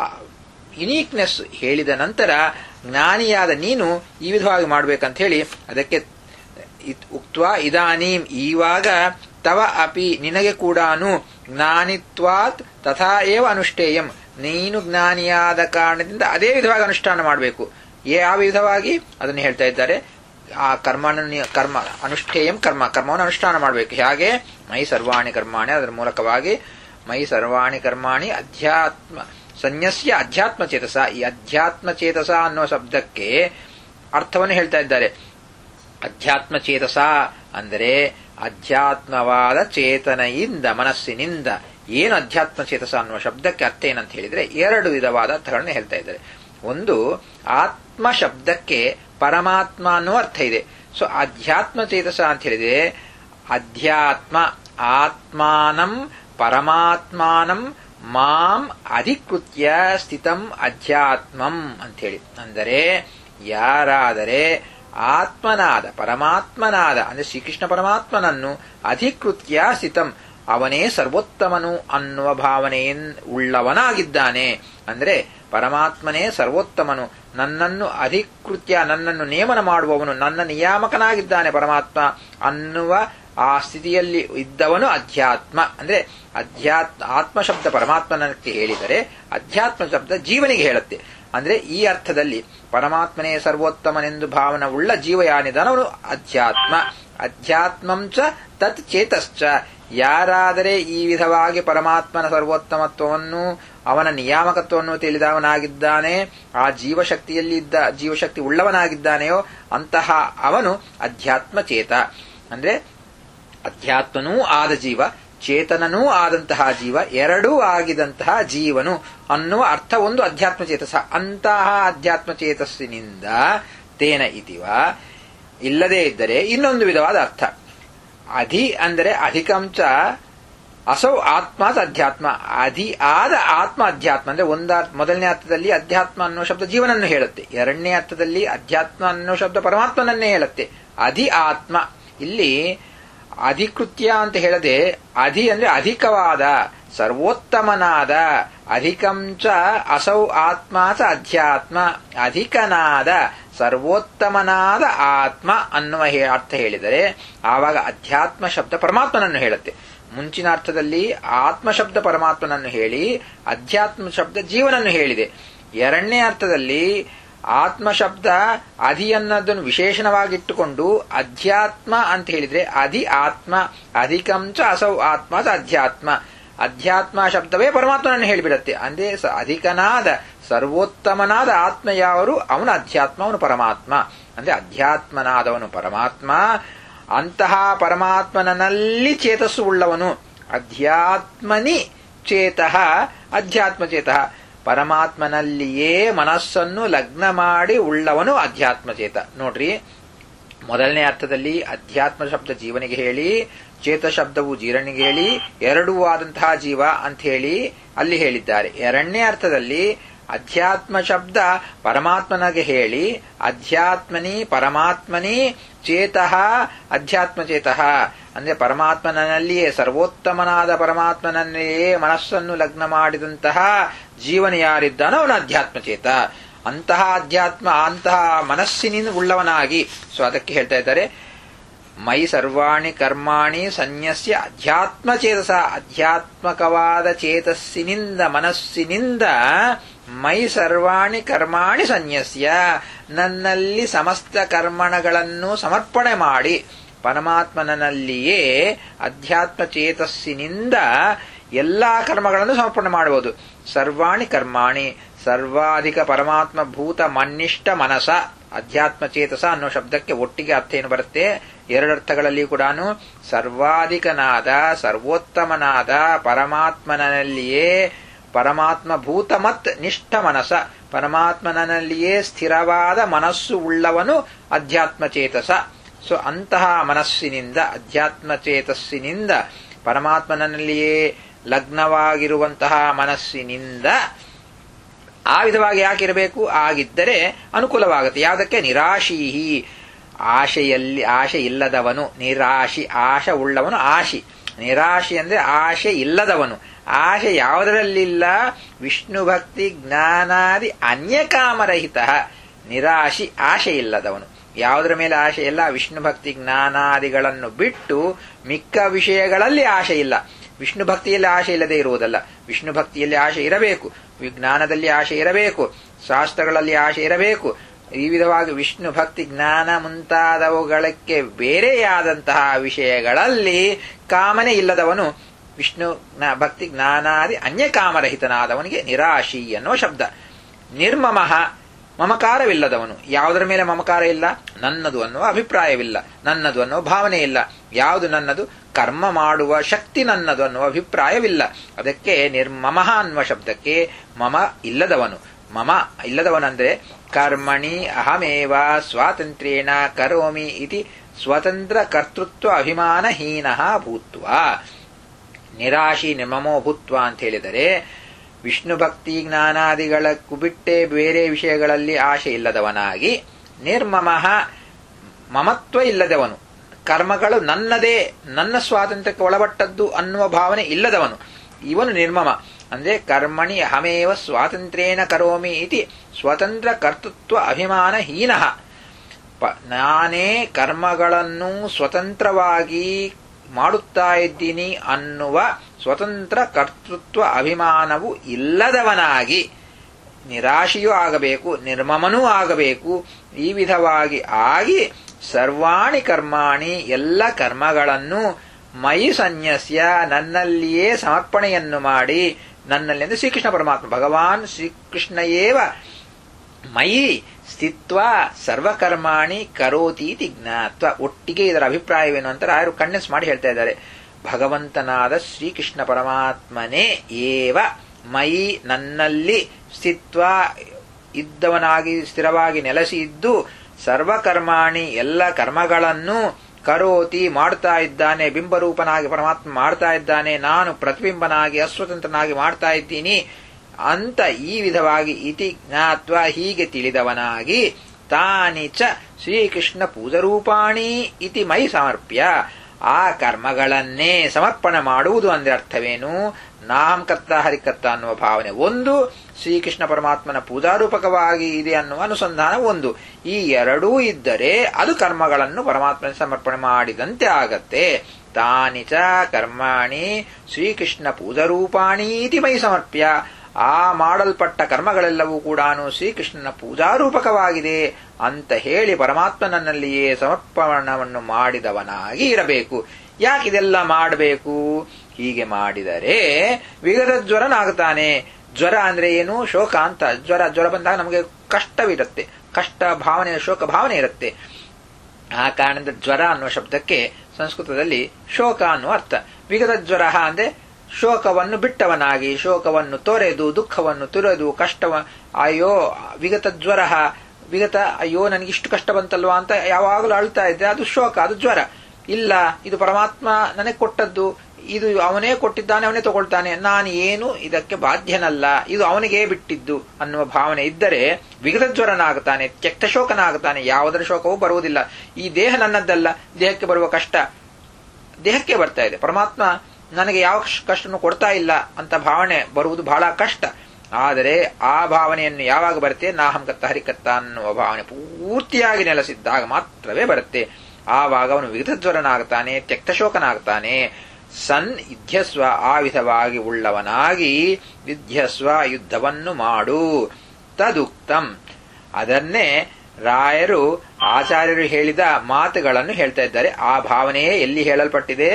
ಯುನೀಕ್ನೆಸ್ ಹೇಳಿದ ನಂತರ ಜ್ಞಾನಿಯಾದ ನೀನು ಈ ವಿಧವಾಗಿ ಮಾಡಬೇಕಂತ ಹೇಳಿ ಅದಕ್ಕೆ ಉಕ್ತ ಇದಾನೀಂ ಈವಾಗ ತವ ಅಪಿ ನಿನಗೆ ಕೂಡಾನು ಜ್ಞಾನಿತ್ವಾತ್ ತಥಾ ಏವ ಅನುಷ್ಠೇಯಂ ನೀನು ಜ್ಞಾನಿಯಾದ ಕಾರಣದಿಂದ ಅದೇ ವಿಧವಾಗಿ ಅನುಷ್ಠಾನ ಮಾಡಬೇಕು ಯಾವ ವಿಧವಾಗಿ ಅದನ್ನು ಹೇಳ್ತಾ ಇದ್ದಾರೆ ಆ ಕರ್ಮ ಕರ್ಮ ಅನುಷ್ಠೇಯಂ ಕರ್ಮ ಕರ್ಮವನ್ನು ಅನುಷ್ಠಾನ ಮಾಡಬೇಕು ಹಾಗೆ ಮೈ ಸರ್ವಾಣಿ ಕರ್ಮಾಣಿ ಅದರ ಮೂಲಕವಾಗಿ ಮೈ ಸರ್ವಾಣಿ ಕರ್ಮಾಣಿ ಅಧ್ಯಾತ್ಮ ಸನ್ಯಸ್ಯ ಅಧ್ಯಾತ್ಮ ಚೇತಸ ಈ ಅಧ್ಯಾತ್ಮ ಚೇತಸ ಅನ್ನೋ ಶಬ್ದಕ್ಕೆ ಅರ್ಥವನ್ನು ಹೇಳ್ತಾ ಇದ್ದಾರೆ ಅಧ್ಯಾತ್ಮ ಚೇತಸ ಅಂದರೆ ಅಧ್ಯಾತ್ಮವಾದ ಚೇತನೆಯಿಂದ ಮನಸ್ಸಿನಿಂದ ಏನು ಅಧ್ಯಾತ್ಮ ಚೇತಸ ಅನ್ನುವ ಶಬ್ದಕ್ಕೆ ಅರ್ಥ ಏನಂತ ಹೇಳಿದ್ರೆ ಎರಡು ವಿಧವಾದ ಅರ್ಥಗಳನ್ನ ಹೇಳ್ತಾ ಇದ್ದಾರೆ ಒಂದು ಆತ್ಮ ಶಬ್ದಕ್ಕೆ ಪರಮಾತ್ಮ ಅನ್ನೋ ಅರ್ಥ ಇದೆ ಸೊ ಅಧ್ಯಾತ್ಮ ಚೇತಸ ಅಂತ ಹೇಳಿದ್ರೆ ಅಧ್ಯಾತ್ಮ ಆತ್ಮಾನಂ ಪರಮಾತ್ಮಾನಂ ಮಾಂ ಅಧಿಕೃತ್ಯ ಸ್ಥಿತಂ ಅಧ್ಯಾತ್ಮಂ ಅಂಥೇಳಿ ಅಂದರೆ ಯಾರಾದರೆ ಆತ್ಮನಾದ ಪರಮಾತ್ಮನಾದ ಅಂದ್ರೆ ಶ್ರೀಕೃಷ್ಣ ಪರಮಾತ್ಮನನ್ನು ಅಧಿಕೃತ್ಯ ಸ್ಥಿತಂ ಅವನೇ ಸರ್ವೋತ್ತಮನು ಅನ್ನುವ ಭಾವನೆಯನ್ ಉಳ್ಳವನಾಗಿದ್ದಾನೆ ಅಂದ್ರೆ ಪರಮಾತ್ಮನೇ ಸರ್ವೋತ್ತಮನು ನನ್ನನ್ನು ಅಧಿಕೃತ್ಯ ನನ್ನನ್ನು ನೇಮನ ಮಾಡುವವನು ನನ್ನ ನಿಯಾಮಕನಾಗಿದ್ದಾನೆ ಪರಮಾತ್ಮ ಅನ್ನುವ ಆ ಸ್ಥಿತಿಯಲ್ಲಿ ಇದ್ದವನು ಅಧ್ಯಾತ್ಮ ಅಂದ್ರೆ ಅಧ್ಯಾತ್ಮ ಆತ್ಮ ಶಬ್ದ ಪರಮಾತ್ಮನಕ್ಕೆ ಹೇಳಿದರೆ ಅಧ್ಯಾತ್ಮ ಶಬ್ದ ಜೀವನಿಗೆ ಹೇಳುತ್ತೆ ಅಂದ್ರೆ ಈ ಅರ್ಥದಲ್ಲಿ ಪರಮಾತ್ಮನೇ ಸರ್ವೋತ್ತಮನೆಂದು ಭಾವನ ಉಳ್ಳ ಜೀವ ಯಾನಿದನವನು ಅಧ್ಯಾತ್ಮ ಅಧ್ಯಾತ್ಮಂಚ ತತ್ ಚೇತಶ್ಚ ಯಾರಾದರೆ ಈ ವಿಧವಾಗಿ ಪರಮಾತ್ಮನ ಸರ್ವೋತ್ತಮತ್ವವನ್ನು ಅವನ ನಿಯಾಮಕತ್ವವನ್ನು ತಿಳಿದವನಾಗಿದ್ದಾನೆ ಆ ಜೀವಶಕ್ತಿಯಲ್ಲಿ ಇದ್ದ ಜೀವಶಕ್ತಿ ಉಳ್ಳವನಾಗಿದ್ದಾನೆಯೋ ಅಂತಹ ಅವನು ಅಧ್ಯಾತ್ಮ ಚೇತ ಅಂದ್ರೆ ಅಧ್ಯಾತ್ಮನೂ ಆದ ಜೀವ ಚೇತನನೂ ಆದಂತಹ ಜೀವ ಎರಡೂ ಆಗಿದಂತಹ ಜೀವನು ಅನ್ನುವ ಅರ್ಥ ಒಂದು ಅಧ್ಯಾತ್ಮ ಚೇತಸ ಅಂತಹ ಅಧ್ಯಾತ್ಮ ಚೇತಸ್ಸಿನಿಂದ ತೇನ ಇತಿವ ಇಲ್ಲದೇ ಇದ್ದರೆ ಇನ್ನೊಂದು ವಿಧವಾದ ಅರ್ಥ ಅಧಿ ಅಂದರೆ ಅಧಿಕಂಚ ಅಸೌ ಆತ್ಮ ಅಧ್ಯಾತ್ಮ ಅಧಿ ಆದ ಆತ್ಮ ಅಧ್ಯಾತ್ಮ ಅಂದ್ರೆ ಒಂದ ಮೊದಲನೇ ಅರ್ಥದಲ್ಲಿ ಅಧ್ಯಾತ್ಮ ಅನ್ನೋ ಶಬ್ದ ಜೀವನನ್ನು ಹೇಳುತ್ತೆ ಎರಡನೇ ಅರ್ಥದಲ್ಲಿ ಅಧ್ಯಾತ್ಮ ಅನ್ನೋ ಶಬ್ದ ಪರಮಾತ್ಮನನ್ನೇ ಹೇಳುತ್ತೆ ಅಧಿ ಆತ್ಮ ಇಲ್ಲಿ ಅಧಿಕೃತ್ಯ ಅಂತ ಹೇಳದೆ ಅಧಿ ಅಂದ್ರೆ ಅಧಿಕವಾದ ಸರ್ವೋತ್ತಮನಾದ ಅಧಿಕಂಚ ಅಸೌ ಆತ್ಮ ಚ ಅಧ್ಯಾತ್ಮ ಅಧಿಕನಾದ ಸರ್ವೋತ್ತಮನಾದ ಆತ್ಮ ಅನ್ನುವ ಅರ್ಥ ಹೇಳಿದರೆ ಆವಾಗ ಅಧ್ಯಾತ್ಮ ಶಬ್ದ ಪರಮಾತ್ಮನನ್ನು ಹೇಳುತ್ತೆ ಮುಂಚಿನ ಅರ್ಥದಲ್ಲಿ ಆತ್ಮ ಶಬ್ದ ಪರಮಾತ್ಮನನ್ನು ಹೇಳಿ ಅಧ್ಯಾತ್ಮ ಶಬ್ದ ಜೀವನನ್ನು ಹೇಳಿದೆ ಎರಡನೇ ಅರ್ಥದಲ್ಲಿ ಆತ್ಮ ಶಬ್ದ ಅಧಿ ಅನ್ನೋದನ್ನು ವಿಶೇಷಣವಾಗಿಟ್ಟುಕೊಂಡು ಅಧ್ಯಾತ್ಮ ಅಂತ ಹೇಳಿದ್ರೆ ಅಧಿ ಆತ್ಮ ಅಧಿಕಂಚ ಅಸೌ ಆತ್ಮ ಅಧ್ಯಾತ್ಮ ಅಧ್ಯಾತ್ಮ ಶಬ್ದವೇ ಪರಮಾತ್ಮನನ್ನು ಹೇಳಿಬಿಡತ್ತೆ ಅಂದ್ರೆ ಅಧಿಕನಾದ ಸರ್ವೋತ್ತಮನಾದ ಆತ್ಮ ಯಾವರು ಅವನು ಅಧ್ಯಾತ್ಮ ಅವನು ಪರಮಾತ್ಮ ಅಂದ್ರೆ ಅಧ್ಯಾತ್ಮನಾದವನು ಪರಮಾತ್ಮ ಅಂತಹ ಪರಮಾತ್ಮನಲ್ಲಿ ಚೇತಸ್ಸು ಉಳ್ಳವನು ಅಧ್ಯಾತ್ಮನಿ ಚೇತಃ ಅಧ್ಯಾತ್ಮ ಚೇತಃ ಪರಮಾತ್ಮನಲ್ಲಿಯೇ ಮನಸ್ಸನ್ನು ಲಗ್ನ ಮಾಡಿ ಉಳ್ಳವನು ಅಧ್ಯಾತ್ಮ ಚೇತ ನೋಡ್ರಿ ಮೊದಲನೇ ಅರ್ಥದಲ್ಲಿ ಅಧ್ಯಾತ್ಮ ಶಬ್ದ ಜೀವನಿಗೆ ಹೇಳಿ ಚೇತ ಶಬ್ದವು ಜೀರನಿಗೆ ಹೇಳಿ ಎರಡೂ ಆದಂತಹ ಜೀವ ಅಂತ ಹೇಳಿ ಅಲ್ಲಿ ಹೇಳಿದ್ದಾರೆ ಎರಡನೇ ಅರ್ಥದಲ್ಲಿ ಅಧ್ಯಾತ್ಮ ಶಬ್ದ ಪರಮಾತ್ಮನಿಗೆ ಹೇಳಿ ಅಧ್ಯಾತ್ಮನಿ ಪರಮಾತ್ಮನಿ ಚೇತಃ ಅಧ್ಯಾತ್ಮ ಚೇತಃ ಅಂದ್ರೆ ಪರಮಾತ್ಮನಲ್ಲಿಯೇ ಸರ್ವೋತ್ತಮನಾದ ಪರಮಾತ್ಮನಲ್ಲಿಯೇ ಮನಸ್ಸನ್ನು ಲಗ್ನ ಮಾಡಿದಂತಹ ಜೀವನ ಯಾರಿದ್ದಾನೋ ಅವನ ಅಧ್ಯಾತ್ಮ ಚೇತ ಅಂತಹ ಅಧ್ಯಾತ್ಮ ಅಂತಹ ಮನಸ್ಸಿನಿಂದ ಉಳ್ಳವನಾಗಿ ಸೊ ಅದಕ್ಕೆ ಹೇಳ್ತಾ ಇದ್ದಾರೆ ಮೈ ಸರ್ವಾಣಿ ಕರ್ಮಾಣಿ ಸನ್ಯಸ್ಯ ಅಧ್ಯಾತ್ಮ ಚೇತಸ ಅಧ್ಯಾತ್ಮಕವಾದ ಚೇತಸ್ಸಿನಿಂದ ಮನಸ್ಸಿನಿಂದ ಮೈ ಸರ್ವಾಣಿ ಕರ್ಮಾಣಿ ಸನ್ಯಸ್ಯ ನನ್ನಲ್ಲಿ ಸಮಸ್ತ ಕರ್ಮಣಗಳನ್ನು ಸಮರ್ಪಣೆ ಮಾಡಿ ಪರಮಾತ್ಮನಲ್ಲಿಯೇ ಅಧ್ಯಾತ್ಮ ಚೇತಸ್ಸಿನಿಂದ ಎಲ್ಲಾ ಕರ್ಮಗಳನ್ನು ಸಮರ್ಪಣೆ ಮಾಡಬಹುದು ಸರ್ವಾಣಿ ಕರ್ಮಾಣಿ ಸರ್ವಾಧಿಕ ಪರಮಾತ್ಮ ಭೂತ ಮನ್ನಿಷ್ಠ ಮನಸ ಅಧ್ಯಾತ್ಮ ಚೇತಸ ಅನ್ನೋ ಶಬ್ದಕ್ಕೆ ಒಟ್ಟಿಗೆ ಅರ್ಥ ಏನು ಬರುತ್ತೆ ಎರಡರ್ಥಗಳಲ್ಲಿ ಕೂಡ ಸರ್ವಾಧಿಕನಾದ ಸರ್ವೋತ್ತಮನಾದ ಪರಮಾತ್ಮನಲ್ಲಿಯೇ ಪರಮಾತ್ಮ ಭೂತ ಮತ್ ನಿಷ್ಠ ಮನಸ ಪರಮಾತ್ಮನಲ್ಲಿಯೇ ಸ್ಥಿರವಾದ ಮನಸ್ಸು ಉಳ್ಳವನು ಅಧ್ಯಾತ್ಮ ಚೇತಸ ಸೊ ಅಂತಹ ಮನಸ್ಸಿನಿಂದ ಅಧ್ಯಾತ್ಮ ಚೇತಸ್ಸಿನಿಂದ ಪರಮಾತ್ಮನಲ್ಲಿಯೇ ಲಗ್ನವಾಗಿರುವಂತಹ ಮನಸ್ಸಿನಿಂದ ಆ ವಿಧವಾಗಿ ಯಾಕಿರಬೇಕು ಆಗಿದ್ದರೆ ಅನುಕೂಲವಾಗುತ್ತೆ ಯಾವುದಕ್ಕೆ ನಿರಾಶೀಹಿ ಆಶೆಯಲ್ಲಿ ಆಶೆ ಇಲ್ಲದವನು ನಿರಾಶಿ ಆಶ ಉಳ್ಳವನು ಆಶಿ ನಿರಾಶಿ ಅಂದ್ರೆ ಆಶೆ ಇಲ್ಲದವನು ಆಶೆ ಯಾವುದರಲ್ಲಿಲ್ಲ ವಿಷ್ಣು ಭಕ್ತಿ ಜ್ಞಾನಾದಿ ಅನ್ಯಕಾಮರಹಿತ ನಿರಾಶಿ ಆಶೆ ಇಲ್ಲದವನು ಯಾವುದರ ಮೇಲೆ ಆಶೆ ಇಲ್ಲ ವಿಷ್ಣು ಭಕ್ತಿ ಜ್ಞಾನಾದಿಗಳನ್ನು ಬಿಟ್ಟು ಮಿಕ್ಕ ವಿಷಯಗಳಲ್ಲಿ ಆಶೆ ಇಲ್ಲ ವಿಷ್ಣು ಭಕ್ತಿಯಲ್ಲಿ ಆಶೆ ಇಲ್ಲದೆ ಇರುವುದಲ್ಲ ವಿಷ್ಣು ಭಕ್ತಿಯಲ್ಲಿ ಆಶೆ ಇರಬೇಕು ವಿಜ್ಞಾನದಲ್ಲಿ ಆಶೆ ಇರಬೇಕು ಶಾಸ್ತ್ರಗಳಲ್ಲಿ ಆಶೆ ಇರಬೇಕು ಈ ವಿಧವಾಗಿ ವಿಷ್ಣು ಭಕ್ತಿ ಜ್ಞಾನ ಮುಂತಾದವುಗಳಕ್ಕೆ ಬೇರೆಯಾದಂತಹ ವಿಷಯಗಳಲ್ಲಿ ಕಾಮನೆ ಇಲ್ಲದವನು ವಿಷ್ಣು ಭಕ್ತಿ ಜ್ಞಾನಾದಿ ಅನ್ಯ ಕಾಮರಹಿತನಾದವನಿಗೆ ನಿರಾಶಿ ಅನ್ನೋ ಶಬ್ದ ನಿರ್ಮಮಃ ಮಮಕಾರವಿಲ್ಲದವನು ಯಾವುದರ ಮೇಲೆ ಮಮಕಾರ ಇಲ್ಲ ನನ್ನದು ಅನ್ನುವ ಅಭಿಪ್ರಾಯವಿಲ್ಲ ನನ್ನದು ಅನ್ನುವ ಭಾವನೆ ಇಲ್ಲ ಯಾವುದು ನನ್ನದು ಕರ್ಮ ಮಾಡುವ ಶಕ್ತಿ ನನ್ನದು ಅನ್ನುವ ಅಭಿಪ್ರಾಯವಿಲ್ಲ ಅದಕ್ಕೆ ನಿರ್ಮಮಃ ಅನ್ನುವ ಶಬ್ದಕ್ಕೆ ಮಮ ಇಲ್ಲದವನು ಮಮ ಇಲ್ಲದವನಂದ್ರೆ ಕರ್ಮಣಿ ಅಹಮೇವ ಸ್ವಾತಂತ್ರ್ಯೇಣ ಕರೋಮಿ ಇತಿ ಸ್ವತಂತ್ರ ಕರ್ತೃತ್ವ ಅಭಿಮಾನಹೀನ ಭೂತ್ವ ನಿರಾಶಿ ನಿರ್ಮಮೋ ಭೂತ್ವ ಅಂತ ಹೇಳಿದರೆ ವಿಷ್ಣು ಭಕ್ತಿ ಜ್ಞಾನಾದಿಗಳಕ್ಕೂ ಬಿಟ್ಟೆ ಬೇರೆ ವಿಷಯಗಳಲ್ಲಿ ಆಶೆ ಇಲ್ಲದವನಾಗಿ ನಿರ್ಮಮಃ ಮಮತ್ವ ಇಲ್ಲದವನು ಕರ್ಮಗಳು ನನ್ನದೇ ನನ್ನ ಸ್ವಾತಂತ್ರ್ಯಕ್ಕೆ ಒಳಪಟ್ಟದ್ದು ಅನ್ನುವ ಭಾವನೆ ಇಲ್ಲದವನು ಇವನು ನಿರ್ಮಮ ಅಂದ್ರೆ ಕರ್ಮಣಿ ಅಹಮೇವ ಸ್ವಾತಂತ್ರ್ಯೇಣ ಕರೋಮಿ ಇತಿ ಸ್ವತಂತ್ರ ಕರ್ತೃತ್ವ ಅಭಿಮಾನಹೀನ ನಾನೇ ಕರ್ಮಗಳನ್ನು ಸ್ವತಂತ್ರವಾಗಿ ಮಾಡುತ್ತಾ ಇದ್ದೀನಿ ಅನ್ನುವ ಸ್ವತಂತ್ರ ಕರ್ತೃತ್ವ ಅಭಿಮಾನವು ಇಲ್ಲದವನಾಗಿ ನಿರಾಶೆಯೂ ಆಗಬೇಕು ನಿರ್ಮಮನೂ ಆಗಬೇಕು ಈ ವಿಧವಾಗಿ ಆಗಿ ಸರ್ವಾಣಿ ಕರ್ಮಾಣಿ ಎಲ್ಲ ಕರ್ಮಗಳನ್ನು ಮೈ ಸನ್ಯಸ್ಯ ನನ್ನಲ್ಲಿಯೇ ಸಮರ್ಪಣೆಯನ್ನು ಮಾಡಿ ನನ್ನಲ್ಲಿ ಅಂದ್ರೆ ಶ್ರೀಕೃಷ್ಣ ಪರಮಾತ್ಮ ಭಗವಾನ್ ಶ್ರೀಕೃಷ್ಣಯೇವ ಮಯಿ ಸ್ಥಿತ್ವ ಸರ್ವಕರ್ಮಾಣಿ ಕರೋತೀತಿ ಜ್ಞಾತ್ವ ಒಟ್ಟಿಗೆ ಇದರ ಅಭಿಪ್ರಾಯವೇನು ಅಂತ ರಾಯರು ಕಂಡೆನ್ಸ್ ಮಾಡಿ ಹೇಳ್ತಾ ಇದ್ದಾರೆ ಭಗವಂತನಾದ ಶ್ರೀಕೃಷ್ಣ ಪರಮಾತ್ಮನೇ ಏವ ಮಯಿ ನನ್ನಲ್ಲಿ ಸ್ಥಿತ್ವ ಇದ್ದವನಾಗಿ ಸ್ಥಿರವಾಗಿ ನೆಲೆಸಿ ಇದ್ದು ಸರ್ವಕರ್ಮಾಣಿ ಎಲ್ಲ ಕರ್ಮಗಳನ್ನು ಕರೋತಿ ಮಾಡ್ತಾ ಇದ್ದಾನೆ ಬಿಂಬರೂಪನಾಗಿ ಪರಮಾತ್ಮ ಮಾಡ್ತಾ ಇದ್ದಾನೆ ನಾನು ಪ್ರತಿಬಿಂಬನಾಗಿ ಅಸ್ವತಂತ್ರನಾಗಿ ಮಾಡ್ತಾ ಇದ್ದೀನಿ ಅಂತ ಈ ವಿಧವಾಗಿ ಇತಿ ಜ್ಞಾತ್ವ ಹೀಗೆ ತಿಳಿದವನಾಗಿ ತಾನಿ ಚ ಶ್ರೀಕೃಷ್ಣ ಪೂಜರೂಪಾಣಿ ಇತಿ ಮೈ ಸಮರ್ಪ್ಯ ಆ ಕರ್ಮಗಳನ್ನೇ ಸಮರ್ಪಣೆ ಮಾಡುವುದು ಅಂದ್ರೆ ಅರ್ಥವೇನು ನಾಮಕರ್ತ ಹರಿಕರ್ತ ಅನ್ನುವ ಭಾವನೆ ಒಂದು ಶ್ರೀಕೃಷ್ಣ ಪರಮಾತ್ಮನ ಪೂಜಾರೂಪಕವಾಗಿ ಇದೆ ಅನ್ನುವ ಅನುಸಂಧಾನ ಒಂದು ಈ ಎರಡೂ ಇದ್ದರೆ ಅದು ಕರ್ಮಗಳನ್ನು ಪರಮಾತ್ಮನ ಸಮರ್ಪಣೆ ಮಾಡಿದಂತೆ ಆಗತ್ತೆ ತಾನಿ ಚ ಕರ್ಮಾಣಿ ಶ್ರೀಕೃಷ್ಣ ಪೂಜಾರೂಪಾಣಿ ಇತಿ ಮೈ ಸಮರ್ಪ್ಯ ಆ ಮಾಡಲ್ಪಟ್ಟ ಕರ್ಮಗಳೆಲ್ಲವೂ ಕೂಡ ಶ್ರೀಕೃಷ್ಣನ ಪೂಜಾರೂಪಕವಾಗಿದೆ ಅಂತ ಹೇಳಿ ಪರಮಾತ್ಮನಲ್ಲಿಯೇ ಸಮರ್ಪಣವನ್ನು ಮಾಡಿದವನಾಗಿ ಇರಬೇಕು ಯಾಕಿದೆಲ್ಲ ಮಾಡಬೇಕು ಹೀಗೆ ಮಾಡಿದರೆ ವಿಗತ ಜ್ವರನಾಗುತ್ತಾನೆ ಜ್ವರ ಅಂದ್ರೆ ಏನು ಶೋಕ ಅಂತ ಜ್ವರ ಜ್ವರ ಬಂದಾಗ ನಮಗೆ ಕಷ್ಟವಿರುತ್ತೆ ಕಷ್ಟ ಭಾವನೆ ಶೋಕ ಭಾವನೆ ಇರುತ್ತೆ ಆ ಕಾರಣದಿಂದ ಜ್ವರ ಅನ್ನುವ ಶಬ್ದಕ್ಕೆ ಸಂಸ್ಕೃತದಲ್ಲಿ ಶೋಕ ಅನ್ನುವ ಅರ್ಥ ವಿಗತ ಜ್ವರ ಅಂದ್ರೆ ಶೋಕವನ್ನು ಬಿಟ್ಟವನಾಗಿ ಶೋಕವನ್ನು ತೊರೆದು ದುಃಖವನ್ನು ತುರೆದು ಕಷ್ಟವ ಅಯ್ಯೋ ವಿಗತ ಜ್ವರ ವಿಗತ ಅಯ್ಯೋ ನನಗೆ ಇಷ್ಟು ಕಷ್ಟ ಬಂತಲ್ವಾ ಅಂತ ಯಾವಾಗಲೂ ಅಳ್ತಾ ಇದ್ದೆ ಅದು ಶೋಕ ಅದು ಜ್ವರ ಇಲ್ಲ ಇದು ಪರಮಾತ್ಮ ನನಗೆ ಕೊಟ್ಟದ್ದು ಇದು ಅವನೇ ಕೊಟ್ಟಿದ್ದಾನೆ ಅವನೇ ತಗೊಳ್ತಾನೆ ನಾನು ಏನು ಇದಕ್ಕೆ ಬಾಧ್ಯನಲ್ಲ ಇದು ಅವನಿಗೆ ಬಿಟ್ಟಿದ್ದು ಅನ್ನುವ ಭಾವನೆ ಇದ್ದರೆ ವಿಗತಜ್ವರನಾಗುತ್ತಾನೆ ತ್ಯಕ್ತಶೋಕನಾಗುತ್ತಾನೆ ಯಾವುದರ ಶೋಕವೂ ಬರುವುದಿಲ್ಲ ಈ ದೇಹ ನನ್ನದ್ದಲ್ಲ ದೇಹಕ್ಕೆ ಬರುವ ಕಷ್ಟ ದೇಹಕ್ಕೆ ಬರ್ತಾ ಇದೆ ಪರಮಾತ್ಮ ನನಗೆ ಯಾವ ಕಷ್ಟನೂ ಕೊಡ್ತಾ ಇಲ್ಲ ಅಂತ ಭಾವನೆ ಬರುವುದು ಬಹಳ ಕಷ್ಟ ಆದರೆ ಆ ಭಾವನೆಯನ್ನು ಯಾವಾಗ ಬರುತ್ತೆ ನಾಹಂಕತ್ತ ಹರಿಕತ್ತ ಅನ್ನುವ ಭಾವನೆ ಪೂರ್ತಿಯಾಗಿ ನೆಲೆಸಿದ್ದಾಗ ಮಾತ್ರವೇ ಬರುತ್ತೆ ಆವಾಗ ಅವನು ವಿಗತಜ್ವರನಾಗ್ತಾನೆ ತ್ಯಕ್ತಶೋಕನಾಗ್ತಾನೆ ಸನ್ ಯುದ್ಧಸ್ವ ಆ ವಿಧವಾಗಿ ಉಳ್ಳವನಾಗಿ ಯುದ್ಧಸ್ವ ಯುದ್ಧವನ್ನು ಮಾಡು ತದುಕ್ತಂ ಅದನ್ನೇ ರಾಯರು ಆಚಾರ್ಯರು ಹೇಳಿದ ಮಾತುಗಳನ್ನು ಹೇಳ್ತಾ ಇದ್ದಾರೆ ಆ ಭಾವನೆಯೇ ಎಲ್ಲಿ ಹೇಳಲ್ಪಟ್ಟಿದೆ